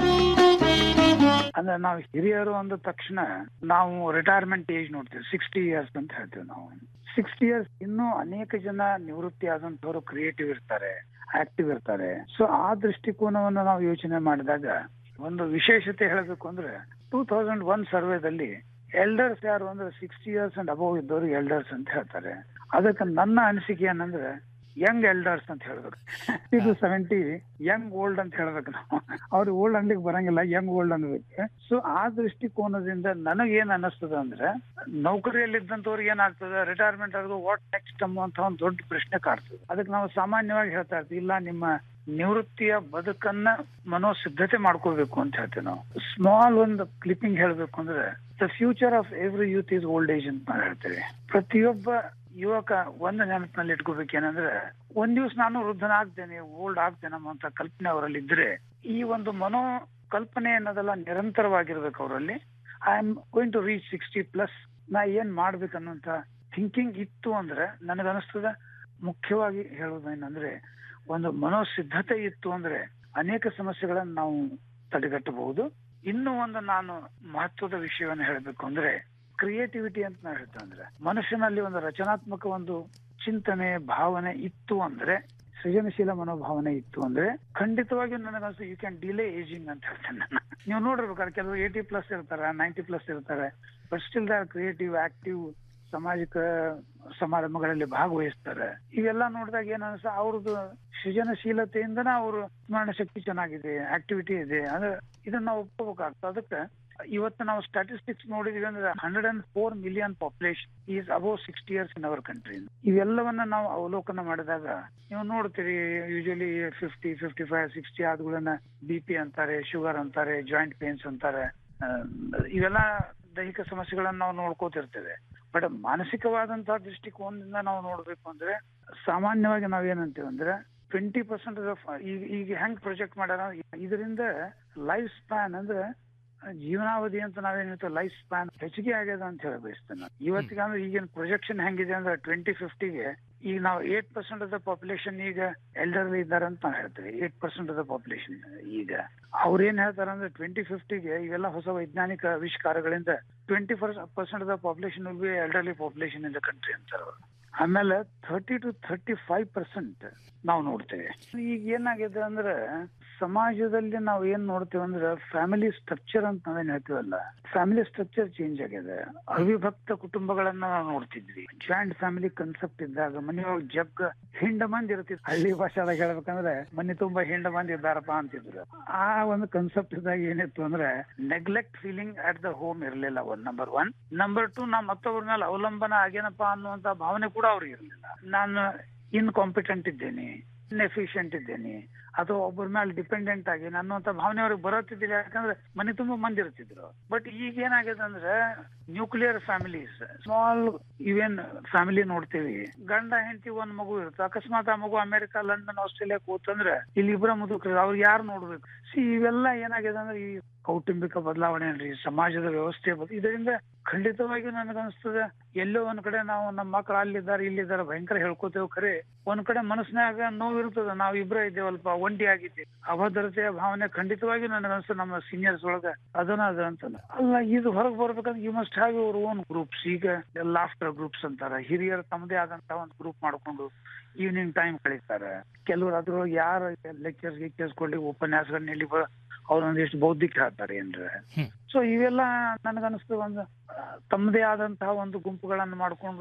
ಅಂದ್ರೆ ನಾವು ಹಿರಿಯರು ಅಂದ ತಕ್ಷಣ ನಾವು ರಿಟೈರ್ಮೆಂಟ್ ಏಜ್ ನೋಡ್ತೀವಿ ಸಿಕ್ಸ್ಟಿ ಇಯರ್ಸ್ ಅಂತ ಹೇಳ್ತೀವಿ ನಾವು ಸಿಕ್ಸ್ಟಿ ಇಯರ್ಸ್ ಇನ್ನೂ ಅನೇಕ ಜನ ನಿವೃತ್ತಿ ಆದಂತವ್ರು ಕ್ರಿಯೇಟಿವ್ ಇರ್ತಾರೆ ಆಕ್ಟಿವ್ ಇರ್ತಾರೆ ಸೊ ಆ ದೃಷ್ಟಿಕೋನವನ್ನು ನಾವು ಯೋಚನೆ ಮಾಡಿದಾಗ ಒಂದು ವಿಶೇಷತೆ ಹೇಳಬೇಕು ಅಂದ್ರೆ ಟೂ ತೌಸಂಡ್ ಒನ್ ಸರ್ವೆದಲ್ಲಿ ಎಲ್ಡರ್ಸ್ ಯಾರು ಅಂದ್ರೆ ಸಿಕ್ಸ್ಟಿ ಇಯರ್ಸ್ ಅಂಡ್ ಅಬೌವ್ ಇದ್ದವರು ಎಲ್ಡರ್ಸ್ ಅಂತ ಹೇಳ್ತಾರೆ ಅದಕ್ಕೆ ನನ್ನ ಅನಿಸಿಕೆ ಏನಂದ್ರೆ ಯಂಗ್ ಎಲ್ಡರ್ಸ್ ಅಂತ ಹೇಳ್ಬೇಕು ಇದು ಸೆವೆಂಟಿ ಯಂಗ್ ಓಲ್ಡ್ ಅಂತ ಹೇಳ್ಬೇಕು ನಾವು ಅವ್ರು ಓಲ್ಡ್ ಅನ್ಲಿಕ್ಕೆ ಬರಂಗಿಲ್ಲ ಯಂಗ್ ಓಲ್ಡ್ ಅನ್ಬೇಕು ಸೊ ಆ ದೃಷ್ಟಿಕೋನದಿಂದ ನನಗೇನ್ ಅನ್ನಿಸ್ತದ ಅಂದ್ರೆ ನೌಕರಿಯಲ್ಲಿದ್ದಂತವ್ರಿಗೆ ಏನಾಗ್ತದೆ ರಿಟೈರ್ಮೆಂಟ್ ಆಗೋದು ವಾಟ್ ನೆಕ್ಸ್ಟ್ ಅಂತ ಒಂದು ದೊಡ್ಡ ಪ್ರಶ್ನೆ ಕಾಡ್ತದೆ ಅದಕ್ಕೆ ನಾವು ಸಾಮಾನ್ಯವಾಗಿ ಹೇಳ್ತಾ ಇರ್ತೀವಿ ಇಲ್ಲ ನಿಮ್ಮ ನಿವೃತ್ತಿಯ ಬದುಕನ್ನ ಮನೋಸಿದ್ಧತೆ ಮಾಡ್ಕೋಬೇಕು ಅಂತ ಹೇಳ್ತೀವಿ ನಾವು ಸ್ಮಾಲ್ ಒಂದು ಕ್ಲಿಪ್ಪಿಂಗ್ ಹೇಳ್ಬೇಕು ಅಂದ್ರೆ the future of every youth is old age ಅಂತ ನಾವು ಹೇಳ್ತೇವೆ ಪ್ರತಿಯೊಬ್ಬ ಯುವಕ ಒಂದು ನೆನಪಿನಲ್ಲಿ ಇಟ್ಕೋಬೇಕೇನಂದ್ರೆ ಒಂದ್ ದಿವ್ಸ ನಾನು ವೃದ್ಧನಾಗ್ತೇನೆ ಓಲ್ಡ್ ಆಗ್ತೇನೆ ಅಂತ ಕಲ್ಪನೆ ಅವರಲ್ಲಿ ಇದ್ರೆ ಈ ಒಂದು ಮನೋ ಕಲ್ಪನೆ ಅನ್ನೋದೆಲ್ಲ ನಿರಂತರವಾಗಿರ್ಬೇಕು ಅವರಲ್ಲಿ I am going to reach sixty plus ನಾ ಏನ್ ಮಾಡ್ಬೇಕನ್ನೋಂತ ಥಿಂಕಿಂಗ್ ಇತ್ತು ಅಂದ್ರೆ ನನಗನಿಸ್ತದ ಮುಖ್ಯವಾಗಿ ಹೇಳೋದೇನಂದ್ರೆ ಒಂದು ಮನೋಸಿದ್ಧತೆ ಇತ್ತು ಅಂದ್ರೆ ಅನೇಕ ಸಮಸ್ಯೆಗಳನ್ನ ನಾವು ತಡೆಗಟ್ಟಬಹುದು ಇನ್ನು ಒಂದು ನಾನು ಮಹತ್ವದ ವಿಷಯವನ್ನು ಹೇಳಬೇಕು ಅಂದ್ರೆ ಕ್ರಿಯೇಟಿವಿಟಿ ಅಂತ ನಾವು ಹೇಳ್ತೇವೆ ಅಂದ್ರೆ ಮನುಷ್ಯನಲ್ಲಿ ಒಂದು ರಚನಾತ್ಮಕ ಒಂದು ಚಿಂತನೆ ಭಾವನೆ ಇತ್ತು ಅಂದ್ರೆ ಸೃಜನಶೀಲ ಮನೋಭಾವನೆ ಇತ್ತು ಅಂದ್ರೆ ಖಂಡಿತವಾಗಿಯೂ ನನಗನ್ಸು ಯು ಕ್ಯಾನ್ ಡಿಲೇ ಏಜಿಂಗ್ ಅಂತ ಹೇಳ್ತೇನೆ ನಾನು ನೀವು ನೋಡಿರ್ಬೇಕಾದ್ರೆ ಕೆಲವರು ಏಟಿ ಪ್ಲಸ್ ಇರ್ತಾರೆ ನೈಂಟಿ ಪ್ಲಸ್ ಇರ್ತಾರೆ but still the creative active ಸಾಮಾಜಿಕ ಸಮಾರಂಭಗಳಲ್ಲಿ ಭಾಗವಹಿಸ್ತಾರೆ ಇವೆಲ್ಲ ನೋಡಿದಾಗ ಏನ್ ಅನ್ಸ ಅವ್ರದ್ದು ಸೃಜನಶೀಲತೆಯಿಂದನೇ ಅವರು ಸ್ಮರಣ ಶಕ್ತಿ ಚೆನ್ನಾಗಿದೆ ಆಕ್ಟಿವಿಟಿ ಇದೆ ಅಂದ್ರೆ ಇದನ್ನ ನಾವು ಒಪ್ಕೋಬೇಕಾಗ್ತದೆ ಅದಕ್ಕೆ ಇವತ್ತು ನಾವು ಸ್ಟಾಟಿಸ್ಟಿಕ್ಸ್ ನೋಡಿದ್ವಿ ಅಂದ್ರೆ hundred and four million population is above sixty years in our country ಇವೆಲ್ಲವನ್ನ ನಾವು ಅವಲೋಕನ ಮಾಡಿದಾಗ ನೀವು ನೋಡ್ತೀರಿ usually fifty fifty five sixty ಆದ್ಗಳನ್ನ ಬಿ ಪಿ ಅಂತಾರೆ ಶುಗರ್ ಅಂತಾರೆ ಜಾಯಿಂಟ್ ಪೇನ್ಸ್ ಅಂತಾರೆ ಆ, ಇವೆಲ್ಲ ದೈಹಿಕ ಸಮಸ್ಯೆಗಳನ್ನ ನಾವು ನೋಡ್ಕೋತಿರ್ತೇವೆ ಬಟ್ ಮಾನಸಿಕವಾದಂತಹ ದೃಷ್ಟಿಕೋನದಿಂದ ನಾವು ನೋಡ್ಬೇಕು ಅಂದ್ರೆ ಸಾಮಾನ್ಯವಾಗಿ ನಾವೇನಂತೀವಿ ಅಂದ್ರೆ ಟ್ವೆಂಟಿ ಪರ್ಸೆಂಟ್ ಈಗ ಈಗ ಹೆಂಗ್ ಪ್ರೊಜೆಕ್ಟ್ ಮಾಡ್ಯಾರ ಇದರಿಂದ ಲೈಫ್ ಸ್ಪ್ಯಾನ್ ಅಂದ್ರೆ ಜೀವನಾವಧಿ ಅಂತ ನಾವೇನ್ ಹೇಳ್ತೇವೆ ಲೈಫ್ ಸ್ಪ್ಯಾನ್ ಹೆಚ್ಚಿಗೆ ಆಗ್ಯದ ಅಂತ ಹೇಳಿ ಬಯಸ್ತೇನೆ ನಾನು ಇವತ್ತಿಗೆ ಅಂದ್ರೆ ಈಗಿನ ಪ್ರೊಜೆಕ್ಷನ್ ಹೆಂಗಿದೆ ಅಂದ್ರೆ ಟ್ವೆಂಟಿ ಫಿಫ್ಟಿಗೆ ಈಗ ನಾವು eight percent of the population ಈಗ ಎಲ್ಡರ್ಲಿ ಇದ್ದಾರೆ ಅಂತ ನಾವು ಹೇಳ್ತೇವೆ eight percent of the population ಈಗ ಅವ್ರ ಏನ್ ಹೇಳ್ತಾರೆ ಅಂದ್ರೆ ಟ್ವೆಂಟಿ ಫಿಫ್ಟಿಗೆ ಇವೆಲ್ಲ ಹೊಸ ವೈಜ್ಞಾನಿಕ ಆವಿಷ್ಕಾರಗಳಿಂದ twenty percent of the population will be elderly population in the country ಅಂತಾರೆ ಅವರು ಆಮೇಲೆ thirty to thirty five percent ನಾವು ನೋಡ್ತೇವೆ ಈಗ ಏನಾಗಿದೆ ಅಂದ್ರೆ ಸಮಾಜದಲ್ಲಿ ನಾವು ಏನ್ ನೋಡ್ತೇವೆ ಅಂದ್ರೆ ಫ್ಯಾಮಿಲಿ ಸ್ಟ್ರಕ್ಚರ್ ಅಂತ ನಾವೇನ್ ಹೇಳ್ತೀವಲ್ಲ ಫ್ಯಾಮಿಲಿ ಸ್ಟ್ರಕ್ಚರ್ ಚೇಂಜ್ ಆಗಿದೆ ಅವಿಭಕ್ತ ಕುಟುಂಬಗಳನ್ನ ನಾವು ನೋಡ್ತಿದ್ವಿ ಜಾಯಿಂಟ್ ಫ್ಯಾಮಿಲಿ ಕನ್ಸೆಪ್ಟ್ ಇದ್ದಾಗ ಮನೆಯೊಳಗೆ ಜಗ್ ಹಿಂಡ ಮಂದಿ ಇರ್ತಿದ್ರು ಹಳ್ಳಿ ಭಾಷೆದಾಗ ಹೇಳ್ಬೇಕಂದ್ರೆ ಮನೆ ತುಂಬಾ ಹಿಂಡ ಮಂದಿ ಇದ್ದಾರಪ್ಪ ಅಂತಿದ್ರು ಆ ಒಂದು ಕನ್ಸೆಪ್ಟ್ ಇದ್ದಾಗ ಏನಿತ್ತು ಅಂದ್ರೆ neglect feeling at the home ಇರಲಿಲ್ಲ ಒಂದ್ ನಂಬರ್ ಒನ್ ನಂಬರ್ ಟು ನಾ ಮತ್ತೊಬ್ಬರ ಮೇಲೆ ಅವಲಂಬನ ಆಗೇನಪ್ಪ ಅನ್ನುವಂತ ಭಾವನೆ ಕೂಡ ಅವ್ರಿಗೆ ಇರಲಿಲ್ಲ ನಾನು ಇನ್ಕಾಂಪಿಟೆಂಟ್ ಇದ್ದೇನೆ ಇನ್ಎಫಿಷಿಯಂಟ್ ಇದ್ದೇನೆ ಅಥವಾ ಒಬ್ಬರ ಮೇಲೆ ಡಿಪೆಂಡೆಂಟ್ ಆಗಿ ಅನ್ನುವಂತ ಭಾವನೆ ಅವ್ರಿಗೆ ಬರೋತಿದ್ದಿಲ್ಲ ಯಾಕಂದ್ರೆ ಮನೆ ತುಂಬಾ ಮಂದಿ ಇರ್ತಿದ್ರು ಬಟ್ ಈಗ ಏನಾಗಿದೆ ಅಂದ್ರೆ nuclear families small even family ನೋಡ್ತೀವಿ ಗಂಡ ಹೆಂಡತಿ ಒಂದ್ ಮಗು ಇರುತ್ತೆ ಅಕಸ್ಮಾತ್ ಆ ಮಗು ಅಮೆರಿಕ ಲಂಡನ್ ಆಸ್ಟ್ರೇಲಿಯಾ ಕೂತಂದ್ರೆ ಇಲ್ಲಿ ಇಬ್ಬರ ಮುದುಕರು ಅವ್ರು ಯಾರು ನೋಡ್ಬೇಕು ಸಿ ಇವೆಲ್ಲ ಏನಾಗಿದೆ ಅಂದ್ರೆ ಈ ಕೌಟುಂಬಿಕ ಬದಲಾವಣೆ ಅಲ್ರಿ ಸಮಾಜದ ವ್ಯವಸ್ಥೆ ಬದ- ಇದರಿಂದ ಖಂಡಿತವಾಗಿಯೂ ನನಗನ್ಸ್ತದೆ ಎಲ್ಲೋ ಒಂದ್ ಕಡೆ ನಾವು ನಮ್ಮ ಮಕ್ಕಳು ಅಲ್ಲಿದ್ದಾರೆ ಇಲ್ಲಿದ್ದಾರೆ ಭಯಂಕರ ಹೇಳ್ಕೊತೇವೆ ಖರೆ ಒಂದ್ ಕಡೆ ಮನಸ್ಸಿನಾಗ ನೋವು ಇರ್ತದ ನಾವು ಇಬ್ರ ಇದ್ದೇವಲ್ಪ ಒಂಟಿ ಆಗಿದ್ದೆ ಅಭದ್ರತೆಯ ಭಾವನೆ ಖಂಡಿತವಾಗಿಯೂ ನನಗನ್ಸ್ತದೆ ನಮ್ಮ ಸೀನಿಯರ್ಸ್ ಒಳಗ ಅದನ್ನ ಅದ ಅಂತ ಅಲ್ಲ ಇದು ಹೊರಗೆ ಬರ್ಬೇಕಂದ್ರೆ you must have your own groups ಈಗ ಲಾಫ್ಟರ್ ಗ್ರೂಪ್ಸ್ ಅಂತಾರ ಹಿರಿಯರು ತಮ್ಮದೇ ಆದಂತಹ ಒಂದು ಗ್ರೂಪ್ ಮಾಡ್ಕೊಂಡು ಈವ್ನಿಂಗ್ ಟೈಮ್ ಕಳೀತಾರೆ ಕೆಲವರು ಅದ್ರೊಳಗೆ ಯಾರು ಲೆಕ್ಚರ್ಸ್ ಗಿಕ್ಚರ್ಸ್ ಕೊಡ್ಲಿ ಉಪನ್ಯಾಸಗಳನ್ನ ನೀಡಿ ಅವ್ರೊಂದಿಷ್ಟು ಬೌದ್ಧಿಕ ಹೇಳ್ತಾರೆ ಏನ್ರ ಸೊ ಇವೆಲ್ಲ ನನಗನ್ಸ್ತದೆ ಒಂದು ಆ, ತಮ್ಮದೇ ಆದಂತಹ ಒಂದು ಗುಂಪುಗಳನ್ನು ಮಾಡ್ಕೊಂಡು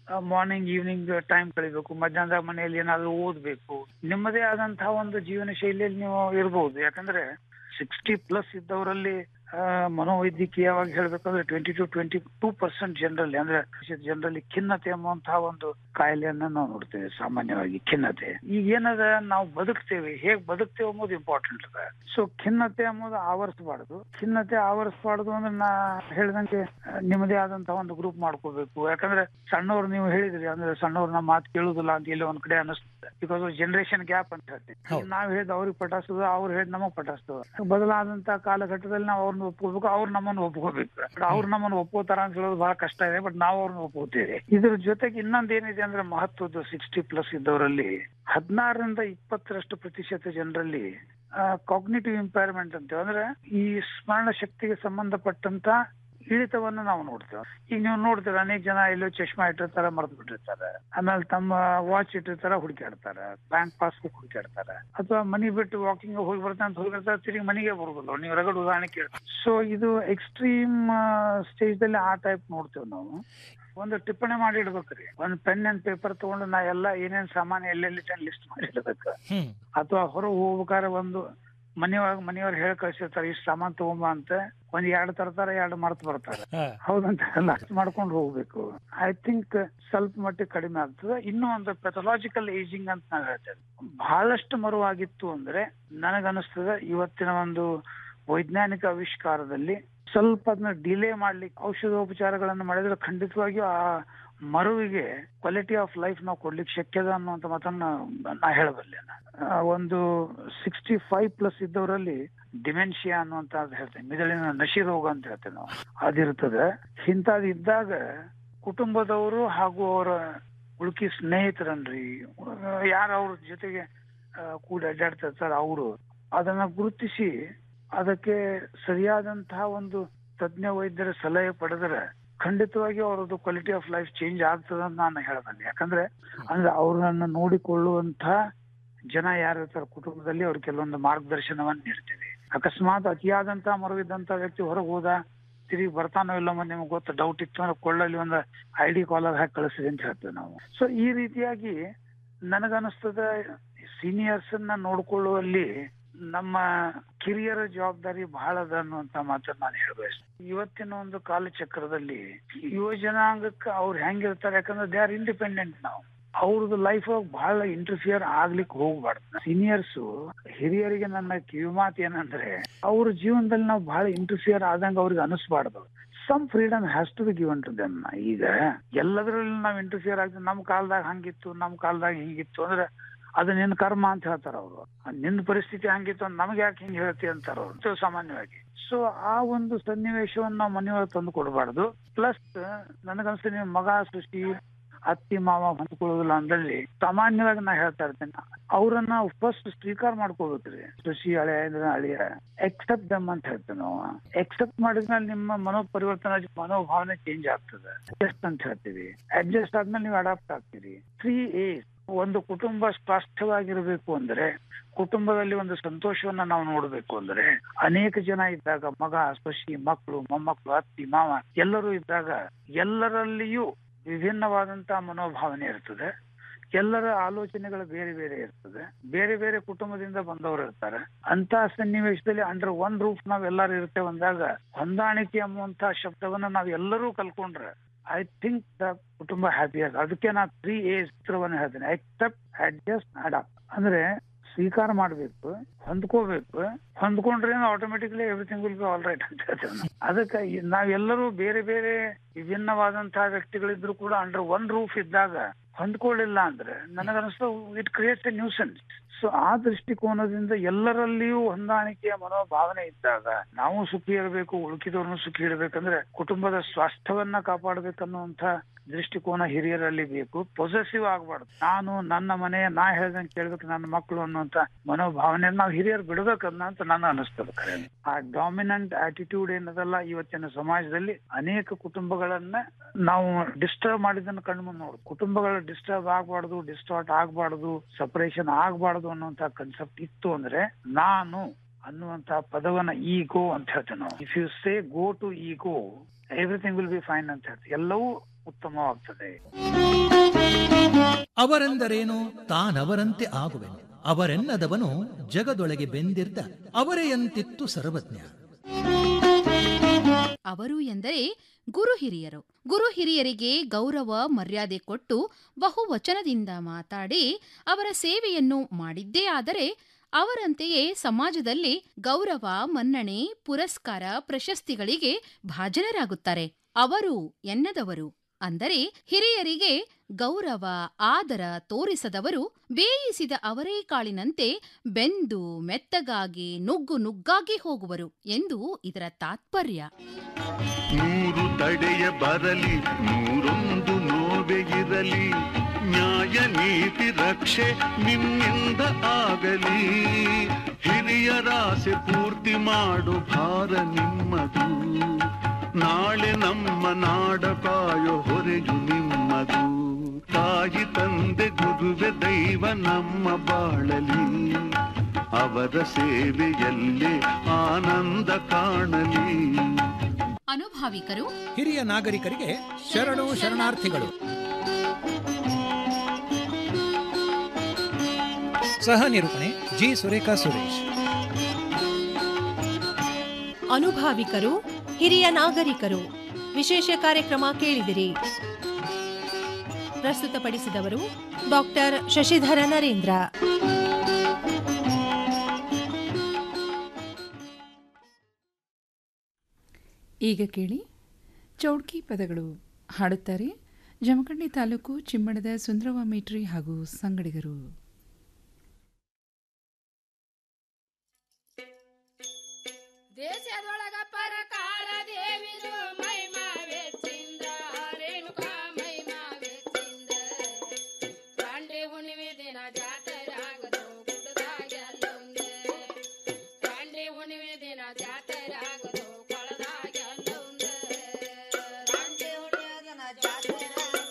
ಮಾರ್ನಿಂಗ್ ಈವ್ನಿಂಗ್ ಟೈಮ್ ಕಳಿಬೇಕು ಮಧ್ಯಾಹ್ನದಾಗ ಮನೆಯಲ್ಲಿ ಏನಾದ್ರು ಓದ್ಬೇಕು ನಿಮ್ಮದೇ ಆದಂತಹ ಒಂದು ಜೀವನ ಶೈಲಿಯಲ್ಲಿ ನೀವು ಇರ್ಬೋದು ಯಾಕಂದ್ರೆ ಸಿಕ್ಸ್ಟಿ ಪ್ಲಸ್ ಇದ್ದವರಲ್ಲಿ ಆ, ಮನೋವೈದ್ಯಕೀಯವಾಗಿ ಹೇಳ್ಬೇಕಂದ್ರೆ twenty to twenty two percent ಜನರಲ್ಲಿ ಅಂದ್ರೆ ಜನರಲ್ಲಿ ಖಿನ್ನತೆ ಎಂಬುವಂತಹ ಒಂದು ಕಾಯಿಲೆಯನ್ನ ನಾವು ನೋಡ್ತೇವೆ ಸಾಮಾನ್ಯವಾಗಿ ಖಿನ್ನತೆ ಈಗ ಏನದ ನಾವು ಬದುಕ್ತೇವೆ ಹೇಗ್ ಬದುಕ್ತೇವೆ ಅನ್ನೋದು ಇಂಪಾರ್ಟೆಂಟ್ ಅದ ಸೊ ಖಿನ್ನತೆ ಅನ್ನೋದು ಆವರಿಸಬಾರ್ದು ಖಿನ್ನತೆ ಆವರಿಸಬಾರ್ದು ಅಂದ್ರೆ ನಾ ಹೇಳ್ದಂಗೆ ಆ, ನಿಮ್ಮದೇ ಆದಂತಹ ಒಂದು ಗ್ರೂಪ್ ಮಾಡ್ಕೋಬೇಕು ಯಾಕಂದ್ರೆ ಸಣ್ಣವ್ರು ನೀವು ಹೇಳಿದ್ರಿ ಅಂದ್ರೆ ಸಣ್ಣವ್ರು ನಮ್ಮ ಮಾತು ಕೇಳುದಿಲ್ಲ ಅಂತ ಇಲ್ಲಿ ಒಂದ್ ಕಡೆ ಅನಿಸ್ತದೆ ಬಿಕಾಸ್ ಜನರೇಷನ್ ಗ್ಯಾಪ್ ಅಂತ ಹೇಳ್ತೀವಿ ನಾವ್ ಹೇಳಿದ ಅವ್ರಿಗೆ ಪಟಾಸ್ತದ ಅವ್ರು ಹೇಳಿದ್ ನಮಗ್ ಪಟಾಸ್ತದ ಬದಲಾದಂತ ಕಾಲಘಟ್ಟದಲ್ಲಿ ನಾವು ಅವ್ರನ್ನ ಒಪ್ಕೋಬೇಕು ಅವ್ರು ನಮ್ಮನ್ನ ಒಪ್ಕೋಬೇಕು ಅವ್ರು ನಮ್ಮನ್ನ ಒಪ್ಕೋತಾರ ಅಂತ ಹೇಳೋದು ಬಹಳ ಕಷ್ಟ ಇದೆ ಬಟ್ ನಾವು ಅವ್ರನ್ನ ಒಪ್ಕೋತೀವಿ ಇದ್ರ ಜೊತೆಗೆ ಇನ್ನೊಂದ್ ಏನಿದೆ ಅಂದ್ರೆ ಮಹತ್ವದ ಸಿಕ್ಸ್ಟಿ ಪ್ಲಸ್ ಇದ್ದವರಲ್ಲಿ ಹದಿನಾರರಿಂದ ಇಪ್ಪತ್ತರಷ್ಟು ಪ್ರತಿಶತ ಜನರಲ್ಲಿ ಕಾಗ್ನಿಟಿವ್ ಇಂಪೈರ್ಮೆಂಟ್ ಅಂತೇವೆ ಅಂದ್ರೆ ಈ ಸ್ಮರಣ ಶಕ್ತಿಗೆ ಸಂಬಂಧಪಟ್ಟಂತ ಇಳಿತವನ್ನ ನಾವು ನೋಡ್ತೇವೆ ಈಗ ನೀವು ನೋಡ್ತೀರ ಅನೇಕ ಜನ ಎಲ್ಲೋ ಚಶ್ಮಾ ಇಟ್ಟಿರ್ತಾರ ಮರ್ತು ಬಿಟ್ಟಿರ್ತಾರೆ ಆಮೇಲೆ ತಮ್ಮ ವಾಚ್ ಇಟ್ಟಿರ್ತಾರ ಹುಡುಕಾಡ್ತಾರೆ ಬ್ಯಾಂಕ್ ಪಾಸ್ಬುಕ್ ಹುಡುಕಾಡ್ತಾರೆ ಅಥವಾ ಮನಿ ಬಿಟ್ಟು ವಾಕಿಂಗ್ ಹೋಗಿ ಬರ್ತಾನೆ ಅಂತ ಹೋಗಿರ್ತಾರೆ ತಿರುಗಿ ಮನೆಗೆ ಬರುದಿಲ್ಲ ನೀವು ರಗಡ್ ಉದಾಹರಣೆ ಕೇಳಿ ಸೊ ಇದು ಎಕ್ಸ್ಟ್ರೀಮ್ ಸ್ಟೇಜ್ ದಲ್ಲಿ ಆ ಟೈಪ್ ನೋಡ್ತೇವೆ ನಾವು ಒಂದು ಟಿಪ್ಪಣಿ ಮಾಡಿ ಇಡ್ಬೇಕ್ರಿ ಒಂದ್ ಪೆನ್ ಅಂಡ್ ಪೇಪರ್ ತಗೊಂಡು ನಾ ಎಲ್ಲ ಏನೇನ್ ಸಾಮಾನು ಎಲ್ಲೆಲ್ಲಿ ಲಿಸ್ಟ್ ಮಾಡಿ ಇಡ್ಬೇಕು ಅಥವಾ ಹೊರಗೆ ಹೋಗ್ಬೇಕಾದ್ರೆ ಒಂದು ಮನೆಯೊಳಗ ಮನೆಯವ್ರು ಹೇಳಿ ಕಳ್ಸಿರ್ತಾರೆ ಇಷ್ಟು ಸಾಮಾನ್ ತಗೊಂಬ ಅಂತ ಒಂದ್ ಎರಡು ತರ್ತಾರೆ ಎರಡು ಮರ್ತು ಬರ್ತಾರೆ ಹೌದಂತ ಎಲ್ಲ ಮಾಡ್ಕೊಂಡು ಹೋಗ್ಬೇಕು ಐ ಥಿಂಕ್ ಸ್ವಲ್ಪ ಮಟ್ಟಿಗೆ ಕಡಿಮೆ ಆಗ್ತದೆ ಇನ್ನೂ ಒಂದು ಪೆಥಲಾಜಿಕಲ್ ಏಜಿಂಗ್ ಅಂತ ನಾವು ಹೇಳ್ತೇವೆ ಬಹಳಷ್ಟು ಮರುವಾಗಿತ್ತು ಅಂದ್ರೆ ನನಗನ್ನಿಸ್ತದೆ ಇವತ್ತಿನ ಒಂದು ವೈಜ್ಞಾನಿಕ ಆವಿಷ್ಕಾರದಲ್ಲಿ ಸ್ವಲ್ಪ ಅದನ್ನ ಡಿಲೇ ಮಾಡ್ಲಿಕ್ಕೆ ಔಷಧೋಪಚಾರಗಳನ್ನು ಮಾಡಿದ್ರೆ ಖಂಡಿತವಾಗಿಯೂ ಆ ಮರುವಿಗೆ ಕ್ವಾಲಿಟಿ ಆಫ್ ಲೈಫ್ ನಾವು ಕೊಡ್ಲಿಕ್ಕೆ ಶಕ್ಯದ ಅನ್ನುವಂತ ಮಾತನ್ನ ನಾ ಹೇಳಬಲ್ಲೆ ನಾನು. ಆ, ಒಂದು ಸಿಕ್ಸ್ಟಿ ಫೈವ್ ಪ್ಲಸ್ ಇದ್ದವರಲ್ಲಿ ಡಿಮೆನ್ಷಿಯಾ ಅನ್ನುವಂತ ಹೇಳ್ತೇವೆ ಮಿದುಳಿನ ನಶಿ ರೋಗ ಅಂತ ಹೇಳ್ತೇವೆ ನಾವು ಅದಿರ್ತದೆ ಇಂಥದ್ದು ಇದ್ದಾಗ ಕುಟುಂಬದವರು ಹಾಗೂ ಅವರ ಉಳುಕಿ ಸ್ನೇಹಿತರನ್ರಿ ಯಾರು ಅವ್ರ ಜೊತೆಗೆ ಆ, ಕೂಡ ಅಡ್ಡಾಡ್ತಿರ್ತಾರೆ ಅವರು ಅದನ್ನ ಗುರುತಿಸಿ ಅದಕ್ಕೆ ಸರಿಯಾದಂತಹ ಒಂದು ತಜ್ಞ ವೈದ್ಯರ ಸಲಹೆ ಪಡೆದ್ರೆ ಖಂಡಿತವಾಗಿ ಅವರದ್ದು ಕ್ವಾಲಿಟಿ ಆಫ್ ಲೈಫ್ ಚೇಂಜ್ ಆಗ್ತದೆ ಅಂತ ನಾನು ಹೇಳಬಲ್ಲೆ ಯಾಕಂದ್ರೆ ಅಂದ್ರೆ ಅವ್ರನ್ನ ನೋಡಿಕೊಳ್ಳುವಂತಹ ಜನ ಯಾರಿರ್ತಾರೆ ಕುಟುಂಬದಲ್ಲಿ ಅವ್ರಿಗೆ ಕೆಲವೊಂದು ಮಾರ್ಗದರ್ಶನವನ್ನ ನೀಡ್ತೇವೆ ಅಕಸ್ಮಾತ್ ಅತಿಯಾದಂತಹ ಮರುಗಿದ್ದಂತ ವ್ಯಕ್ತಿ ಹೊರಗೆ ಹೋದ ತಿರುಗಿ ಬರ್ತಾನೋ ಇಲ್ಲ ನಿಮ್ಗೆ ಗೊತ್ತ ಡೌಟ್ ಇತ್ತು ಅಂದ್ರೆ ಕೊಳ್ಳಲ್ಲಿ ಒಂದು ಐ ಡಿ ಕಾಲರ್ ಹಾಕಿ ಕಳಿಸಿದೆ ಅಂತ ಹೇಳ್ತೇವೆ ನಾವು ಸೊ ಈ ರೀತಿಯಾಗಿ ನನಗನ್ನಿಸ್ತದ ಸೀನಿಯರ್ಸ್ ಅನ್ನ ನೋಡ್ಕೊಳ್ಳುವಲ್ಲಿ ನಮ್ಮ ಕಿರಿಯರ ಜವಾಬ್ದಾರಿ ಬಹಳ ಅದ ಅನ್ನುವಂತ ಮಾತನ್ನ ನಾನು ಹೇಳಬಯಸ್ತೀನಿ ಇವತ್ತಿನ ಒಂದು ಕಾಲಚಕ್ರದಲ್ಲಿ ಯುವ ಜನಾಂಗಕ್ಕೆ ಅವ್ರು ಹೆಂಗಿರ್ತಾರೆ ಯಾಕಂದ್ರೆ ದೇ ಆರ್ ಇಂಡಿಪೆಂಡೆಂಟ್ ನಾವು ಅವ್ರದ್ದು ಲೈಫ್ ಬಹಳ ಇಂಟರ್ಫಿಯರ್ ಆಗ್ಲಿಕ್ಕೆ ಹೋಗ್ಬಾರ್ದು ಸೀನಿಯರ್ಸ್ ಹಿರಿಯರಿಗೆ ನನ್ನ ಕಿವಿಮಾತು ಏನಂದ್ರೆ ಅವ್ರ ಜೀವನದಲ್ಲಿ ನಾವು ಬಹಳ ಇಂಟರ್ಫಿಯರ್ ಆದಂಗ ಅವ್ರಿಗೆ ಅನಿಸ್ಬಾರ್ದು some freedom has to be given to them ಈಗ ಎಲ್ಲದರಲ್ಲಿ ನಾವು ಇಂಟರ್ಫಿಯರ್ ಆಗ್ತೀವಿ ನಮ್ ಕಾಲದಾಗ ಹಂಗಿತ್ತು ನಮ್ ಕಾಲದಾಗ ಹಿಂಗಿತ್ತು ಅಂದ್ರೆ ಅದು ನಿನ್ ಕರ್ಮ ಅಂತ ಹೇಳ್ತಾರ ಅವರು ನಿನ್ನ ಪರಿಸ್ಥಿತಿ ಹಂಗಿತ್ತು ಅಂತ ನಮ್ಗೆ ಯಾಕೆ ಹಿಂಗ್ ಹೇಳ್ತಿ ಅಂತಾರ ಅವ್ರು ಸಾಮಾನ್ಯವಾಗಿ ಸೊ ಆ ಒಂದು ಸನ್ನಿವೇಶವನ್ನ ನಾವು ಮನೆಯೊಳಗೆ ತಂದು ಕೊಡಬಾರ್ದು ಪ್ಲಸ್ ನನಗನ್ಸುತ್ತೆ ನೀವು ಮಗ ಸೃಷ್ಟಿ ಅತ್ತಿ ಮಾವ ಹೊಂದ್ಕೊಳ್ಳೋದಿಲ್ಲ ಅಂದಲ್ಲಿ ಸಾಮಾನ್ಯವಾಗಿ ನಾ ಹೇಳ್ತಾ ಇರ್ತೇನೆ ಅವ್ರನ್ನ ಫಸ್ಟ್ ಸ್ವೀಕಾರ ಮಾಡ್ಕೋಬೇಕ್ರಿ ಕೃಷಿ ಹಳೆ ಅಂದ್ರೆ ಹಳೆಯ ಎಕ್ಸೆಪ್ಟ್ ದಮ್ ಅಂತ ಹೇಳ್ತೇವೆ ನಾವು ಎಕ್ಸೆಪ್ಟ್ ಮಾಡಿದ್ಮೇಲೆ ನಿಮ್ಮ ಮನೋ ಪರಿವರ್ತನೆ ಮನೋಭಾವನೆ ಚೇಂಜ್ ಆಗ್ತದೆ ಅಡ್ಜಸ್ಟ್ ಅಂತ ಹೇಳ್ತೀವಿ ಅಡ್ಜಸ್ಟ್ ಆದ್ಮೇಲೆ ನೀವು ಅಡಾಪ್ಟ್ ಆಗ್ತೀರಿ ತ್ರೀ ಏಜ್ ಒಂದು ಕುಟುಂಬ ಸ್ಪಷ್ಟವಾಗಿರ್ಬೇಕು ಅಂದ್ರೆ ಕುಟುಂಬದಲ್ಲಿ ಒಂದು ಸಂತೋಷವನ್ನ ನಾವು ನೋಡ್ಬೇಕು ಅಂದ್ರೆ ಅನೇಕ ಜನ ಇದ್ದಾಗ ಮಗ ಸೊಸಿ ಮಕ್ಕಳು ಮೊಮ್ಮಕ್ಕಳು ಅತ್ತಿ ಮಾವ ಎಲ್ಲರೂ ಇದ್ದಾಗ ಎಲ್ಲರಲ್ಲಿಯೂ ವಿಭಿನ್ನವಾದಂತಹ ಮನೋಭಾವನೆ ಇರ್ತದೆ ಎಲ್ಲರ ಆಲೋಚನೆಗಳು ಬೇರೆ ಬೇರೆ ಇರ್ತದೆ ಬೇರೆ ಬೇರೆ ಕುಟುಂಬದಿಂದ ಬಂದವರು ಇರ್ತಾರೆ ಅಂತ ಸನ್ನಿವೇಶದಲ್ಲಿ ಅಂಡರ್ ಒನ್ ರೂಫ್ ನಾವ್ ಎಲ್ಲರೂ ಇರ್ತೇವೆ ಅಂದಾಗ ಹೊಂದಾಣಿಕೆ ಎಂಬುವಂತಹ ಶಬ್ದವನ್ನ ನಾವ್ ಎಲ್ಲರೂ ಕಲ್ಕೊಂಡ್ರೆ ಐ ಥಿಂಕ್ ದ ಕುಟುಂಬ ಹ್ಯಾಪಿ ಆಗ ಅದಕ್ಕೆ ನಾ ತ್ರೀ ಏಜ್ ಚಿತ್ರವನ್ನು ಹೇಳ್ತೇನೆ ಎಕ್ಸೆಪ್ಟ್ ಅಡ್ಜಸ್ಟ್ ಅಡಾಪ್ಟ್ ಅಂದ್ರೆ ಸ್ವೀಕಾರ ಮಾಡ್ಬೇಕು ಹೊಂದ್ಕೋಬೇಕು ಹೊಂದ್ಕೊಂಡ್ರೆ automatically everything will be all right ಅಂತ ಹೇಳ್ತೇವೆ ನಾವು. ಅದಕ್ಕೆ ಈ- ನಾವೆಲ್ಲರೂ ಬೇರೆ ಬೇರೆ ವಿಭಿನ್ನವಾದಂತಹ ವ್ಯಕ್ತಿಗಳಿದ್ರು ಕೂಡ ಅಂಡರ್ ಒನ್ ರೂಫ್ ಇದ್ದಾಗ ಹೊಂದ್ಕೊಳ್ಳಿಲ್ಲ ಅಂದ್ರೆ ನನಗನ್ನಿಸ್ತು it creates a nuisance so ಆ ದೃಷ್ಟಿಕೋನದಿಂದ ಎಲ್ಲರಲ್ಲಿಯೂ ಹೊಂದಾಣಿಕೆಯ ಮನೋಭಾವನೆ ಇದ್ದಾಗ ನಾವು ಸುಖಿ ಇರಬೇಕು ಉಳುಕಿದವ್ರನ್ನು ಸುಖಿ ಇಡಬೇಕಂದ್ರೆ ಕುಟುಂಬದ ಸ್ವಾಸ್ಥ್ಯವನ್ನ ಕಾಪಾಡಬೇಕನ್ನುವಂತ ದೃಷ್ಟಿಕೋನ ಹಿರಿಯರಲ್ಲಿ ಬೇಕು ಪೊಸೆಸಿವ್ ಆಗ್ಬಾರ್ದು ನಾನು ನನ್ನ ಮನೆ ನಾ ಹೇಳ್ದಂಗೆ ಕೇಳ್ಬೇಕು ನನ್ನ ಮಕ್ಕಳು ಅನ್ನುವಂತ ಮನೋಭಾವನೆ ನಾವು ಹಿರಿಯರು ಬಿಡಬೇಕನ್ನ ಅಂತ ನನ್ನ ಅನಿಸ್ತದೆ ಖರೆ ಆ ಡಾಮಿನೆಂಟ್ ಆಟಿಟ್ಯೂಡ್ ಏನದಲ್ಲ ಇವತ್ತಿನ ಸಮಾಜದಲ್ಲಿ ಅನೇಕ ಕುಟುಂಬಗಳನ್ನ ನಾವು ಡಿಸ್ಟರ್ಬ್ ಮಾಡಿದ್ದನ್ನು ಕಣ್ಣು ಮುಂದೆ ನೋಡು ಕುಟುಂಬಗಳು ಡಿಸ್ಟರ್ಬ್ ಆಗ್ಬಾರ್ದು ಡಿಸ್ಟಾರ್ಟ್ ಆಗ್ಬಾರ್ದು ಸಪರೇಷನ್ ಆಗ್ಬಾರ್ದು ಅನ್ನುವಂತ ಕನ್ಸೆಪ್ಟ್ ಇತ್ತು ಅಂದ್ರೆ ನಾನು ಅನ್ನುವಂತ ಪದವನ್ನ ಈಗೋ ಅಂತ ಹೇಳ್ತೇವೆ ನಾವು if you say go to ego everything will be fine ಅಂತ ಹೇಳ್ತೀವಿ ಎಲ್ಲವೂ ಉತ್ತಮವಾಗ್ತದೆ ಅವರೆಂದರೇನು ತಾನವರಂತೆ ಆಗುವೆನು ಅವರೆನ್ನದವನು ಜಗದೊಳಗೆ ಬೆಂದಿರ್ದ ಅವರೆಯಂತಿತ್ತು ಸರ್ವಜ್ಞ ಅವರು ಎಂದರೆ ಗುರು ಹಿರಿಯರು ಗುರು ಹಿರಿಯರಿಗೆ ಗೌರವ ಮರ್ಯಾದೆ ಕೊಟ್ಟು ಬಹುವಚನದಿಂದ ಮಾತಾಡಿ ಅವರ ಸೇವೆಯನ್ನು ಮಾಡಿದ್ದೇ ಆದರೆ ಅವರಂತೆಯೇ ಸಮಾಜದಲ್ಲಿ ಗೌರವ ಮನ್ನಣೆ ಪುರಸ್ಕಾರ ಪ್ರಶಸ್ತಿಗಳಿಗೆ ಭಾಜನರಾಗುತ್ತಾರೆ ಅವರು ಎನ್ನದವರು ಅಂದರೆ ಹಿರಿಯರಿಗೆ ಗೌರವ ಆದರ ತೋರಿಸದವರು ಬೇಯಿಸಿದ ಅವರೇಕಾಳಿನಂತೆ ಬೆಂದು ಮೆತ್ತಗಾಗಿ ನುಗ್ಗು ನುಗ್ಗಾಗಿ ಹೋಗುವರು ಎಂದು ಇದರ ತಾತ್ಪರ್ಯ ನೂರು ತಡೆಯ ಬರಲಿ ನೂರೊಂದು ನೋವೆ ಇರಲಿ ನ್ಯಾಯ ನೀತಿ ರಕ್ಷೆ ನಿಮ್ಮಿಂದ ಆಗಲಿ ಹಿರಿಯರಾಸೆ ಪೂರ್ತಿ ಮಾಡು ಭಾರ ನಿಮ್ಮದು ನಾಳೆ ನಮ್ಮ ನಾಡ ಕಾಯೋ ಹೊರೆಯು ನಿಮ್ಮದು ತಾಯಿ ತಂದೆ ಗುರುವೆ ದೈವ ನಮ್ಮ ಬಾಳಲಿ ಅವರ ಸೇವೆಯಲ್ಲೇ ಆನಂದ ಕಾಣಲಿ ಅನುಭಾವಿಕರು ಹಿರಿಯ ನಾಗರಿಕರಿಗೆ ಶರಣು ಶರಣಾರ್ಥಿಗಳು ಸಹ ನಿರೂಪಣೆ ಜಿ ಸುರೇಖಾ ಸುರೇಶ್ ಅನುಭಾವಿಕರು ಹಿರಿಯ ನಾಗರಿಕರು ವಿಶೇಷ ಕಾರ್ಯಕ್ರಮ ಕೇಳಿದಿರಿ ಪ್ರಸ್ತುತಪಡಿಸಿದವರು ಡಾಕ್ಟರ್ ಶಶಿಧರ ನರೇಂದ್ರ ಈಗ ಕೇಳಿ ಚೌಡ್ಕಿ ಪದಗಳು ಹಾಡುತ್ತಾರೆ ಜಮಖಂಡಿ ತಾಲೂಕು ಚಿಮ್ಮಣದ ಸುಂದರವ ಮೇಟ್ರಿ ಹಾಗೂ ಸಂಗಡಿಗರು ದೇಶದೊಳಗ ಪರಕಾರ ದೇವಿದು ಮೈಮಾವೆ ಚಿಂದ ರೇಣುಕಾ ಮೈಮಾವೆ ಚಿಂದ ಕಾಂಡೆ ಹುಣ್ಣಿಮೆ ದಿನ ಜಾತ್ರೆ ಆಗದು ಗುಡ್ಡದಾಗೆಲ್ಲೊಂದೆ ಕಾಂಡೆ ಹುಣ್ಣಿಮೆ ದಿನ ಜಾತ್ರೆ ಆಗದು ಕೊಳದಾಗೆಲ್ಲೊಂದೆ ಕಾಂಡೆ ಹುಣ್ಣಿಮೆ ದಿನ ಜಾತ್ರೆ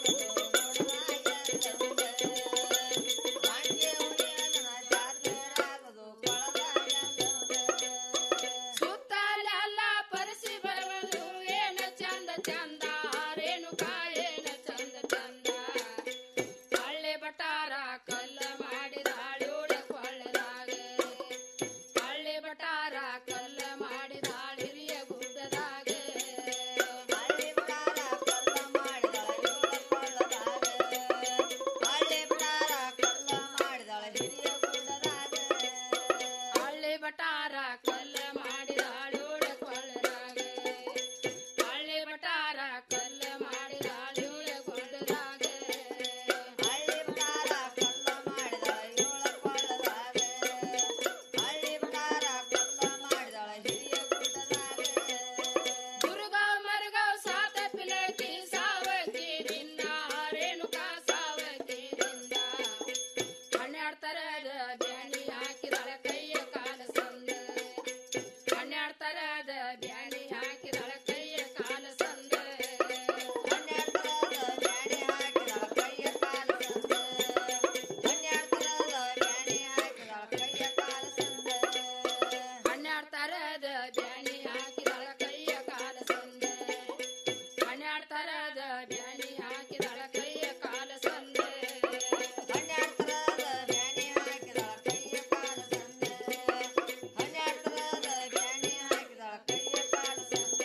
ಸುತ್ತಲೆಲ್ಲ ಪರಿಸಿ ಬರುವುದು ಏನ ಚಂದ ಚಂದ ರೇಣುಕಾ ಏನ ಚಂದ ಚಂದ ಹಳ್ಳೆ ಬಟಾರ ಕಲ್ಲ ಮಾಡಿದಾಳೋಳ ಕೊಳ್ಳದಾಗ ಹಳ್ಳೆ ಬಟಾರ ಕಲ್ಲ ಮಾಡಿದಾಳ ಹಿರಿಯ ಗುಡ್ಡದಾಗ ಹಳ್ಳೆ ಬಟಾರ ಕಲ್ಲ ಮಾಡಿದಾಳ ಹಳ್ಳೆ ಬಟಾರ ಕಲ್ಲ ಮಾಡಿದಾಳ ಹಿರಿಯ ಗುಡ್ಡದಾಗ ಹಳ್ಳಿ ಬಟಾರ ಕಲ್ಲ ಮಾಡಿದಾಳೋಳ ಕೊಳ್ಳದಾಗ ಹಳ್ಳಿ ಬಟಾರ ಕಲ್ಲ ಮಾಡಿದಾಳೋಳ ಕೊಳ್ಳದಾಗ ಹಳ್ಳಿ ಬಟಾರ ಕಲ್ಲ ಮಾಡಿದಾಳೋಳ ಕೊಳ್ಳದಾಗ ಹಳ್ಳಿ ಬಟಾರ ಕಲ್ಲ ಮಾಡಿದಾಳ ಹಿರಿಯ ಗುಡ್ಡದಾಗ ದುರ್ಗಾವ್ ಮರ್ಗಾವ್ ಸಾತ ಪಿಲಕಿ ಸಾವಕಿ ನಿನ್ನ ರೇಣುಕಾ ಸಾವಕಿ ನಿಂದ ಹನ್ನೆರಡು ತರದ ಬ್ಯಾಣಿ ಹಾಕಿದಾಳ ಕೈಯ ಕಾಲ ಸಂದ ಹನ್ನೆರಡು ತರದ ಬ್ಯಾಣಿ ಹಾಕಿದಾಳ ಕೈಯ ಕಾಲ ಸಂದ ಹನ್ನೆರಡು ತರದ ಬ್ಯಾಣಿ ಹಾಕಿದಾಳ ಕೈಯ ಕಾಲ ಸಂದ ಹನ್ನೆರಡು ತರದ ಬ್ಯಾಣಿ ಹಾಕಿದಾಳ ಕೈಯ ಕಾಲ ಸಂದ ಹನ್ನೆರಡು ತರದ ಬ್ಯಾಣಿ ಹಾಕಿದಾಳ ಕೈಯ ಕಾಲ ಸಂದ ಹನ್ನೆರಡು ತರದ ಬ್ಯಾಣಿ ಹಾಕಿದಾಳ ಕೈಯ ಕಾಲ ಸಂದ ಹನ್ನೆರಡು ತರದ ಬ್ಯಾಣಿ ಹಾಕಿದಾಳ ಕೈಯ ಕಾಲ ಸಂದ ಹನ್ನೆರಡು ತರದ ಬ್ಯಾಣಿ ಹಾಕಿದಾಳ ಕೈಯ ಕಾಲ ಸಂದ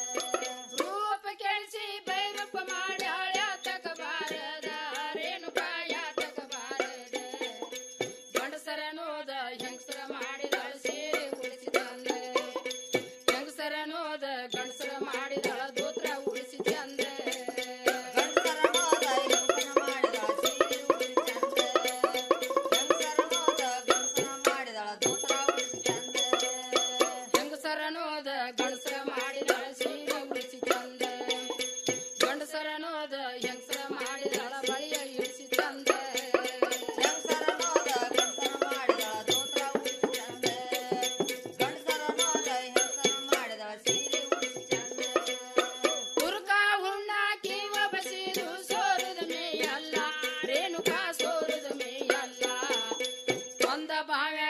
ರೂಪ ಕೆಳಿಸಿ ಬೈರೂಪ ಮಾಡ್ಯಾಳ ಯಾತಕ ಬಾರದ ರೇಣುಕಾ ಯಾತಕ ಬಾರದ ಗಂಡಸರ ನೋದ ಹೆಂಗಸರ ಮಾಡಿದಳ ಸೇರಿ ಉಳಿಸಿ ತಂದ ಹೆಂಗಸರ ನೋದ ಗಂಡಸರ ಮಾಡಿದಳ ದೂತ್ರ ಉಳಿಸಿ ತಂದ ಗಂಡಸರ ನೋದ ಹೆಂಗಸರ ಮಾಡಿದಳ ಸೇರಿ ಉಳಿಸಿ ತಂದ ಹೆಂಗಸರ ನೋದ ಗಂಡಸರ ಮಾಡಿದಳ ದೂತ್ರ ಉಳಿಸಿ ತಂದ ಹೆಂಗಸರ ನೋದ ಗಂಡಸರ ಮಾಡಿದಳ ಸೀರೆ ಉಳಿಸಿ ತಂದ ಗಂಡಸರ ನೋದ ಹೆಂಗಸರ ಮಾಡಿದಳ ಬಳಿಯ ಇಳಿಸಿ ತಂದ ಹೆಂಗಸರ ನೋದ ಗಂಡಸರ ಮಾಡಿದಳ ದೂತ್ರ ಉಳಿಸಿ ತಂದ ಗಂಡಸರ ನೋದ ಹೆಂಗಸರ ಮಾಡಿದಳ ಸೀರೆ ಉಳಿಸಿ ತಂದ ತುರ್ಕ ಹುಣ್ಣ ಕಿವ ಬಸಿದು ಸೋರದ ಮೇಯಲ್ಲ ರೇಣುಕಾ ಸೋರದ ಮೇಯಲ್ಲ ಒಂದ ಬಾವ್ಯ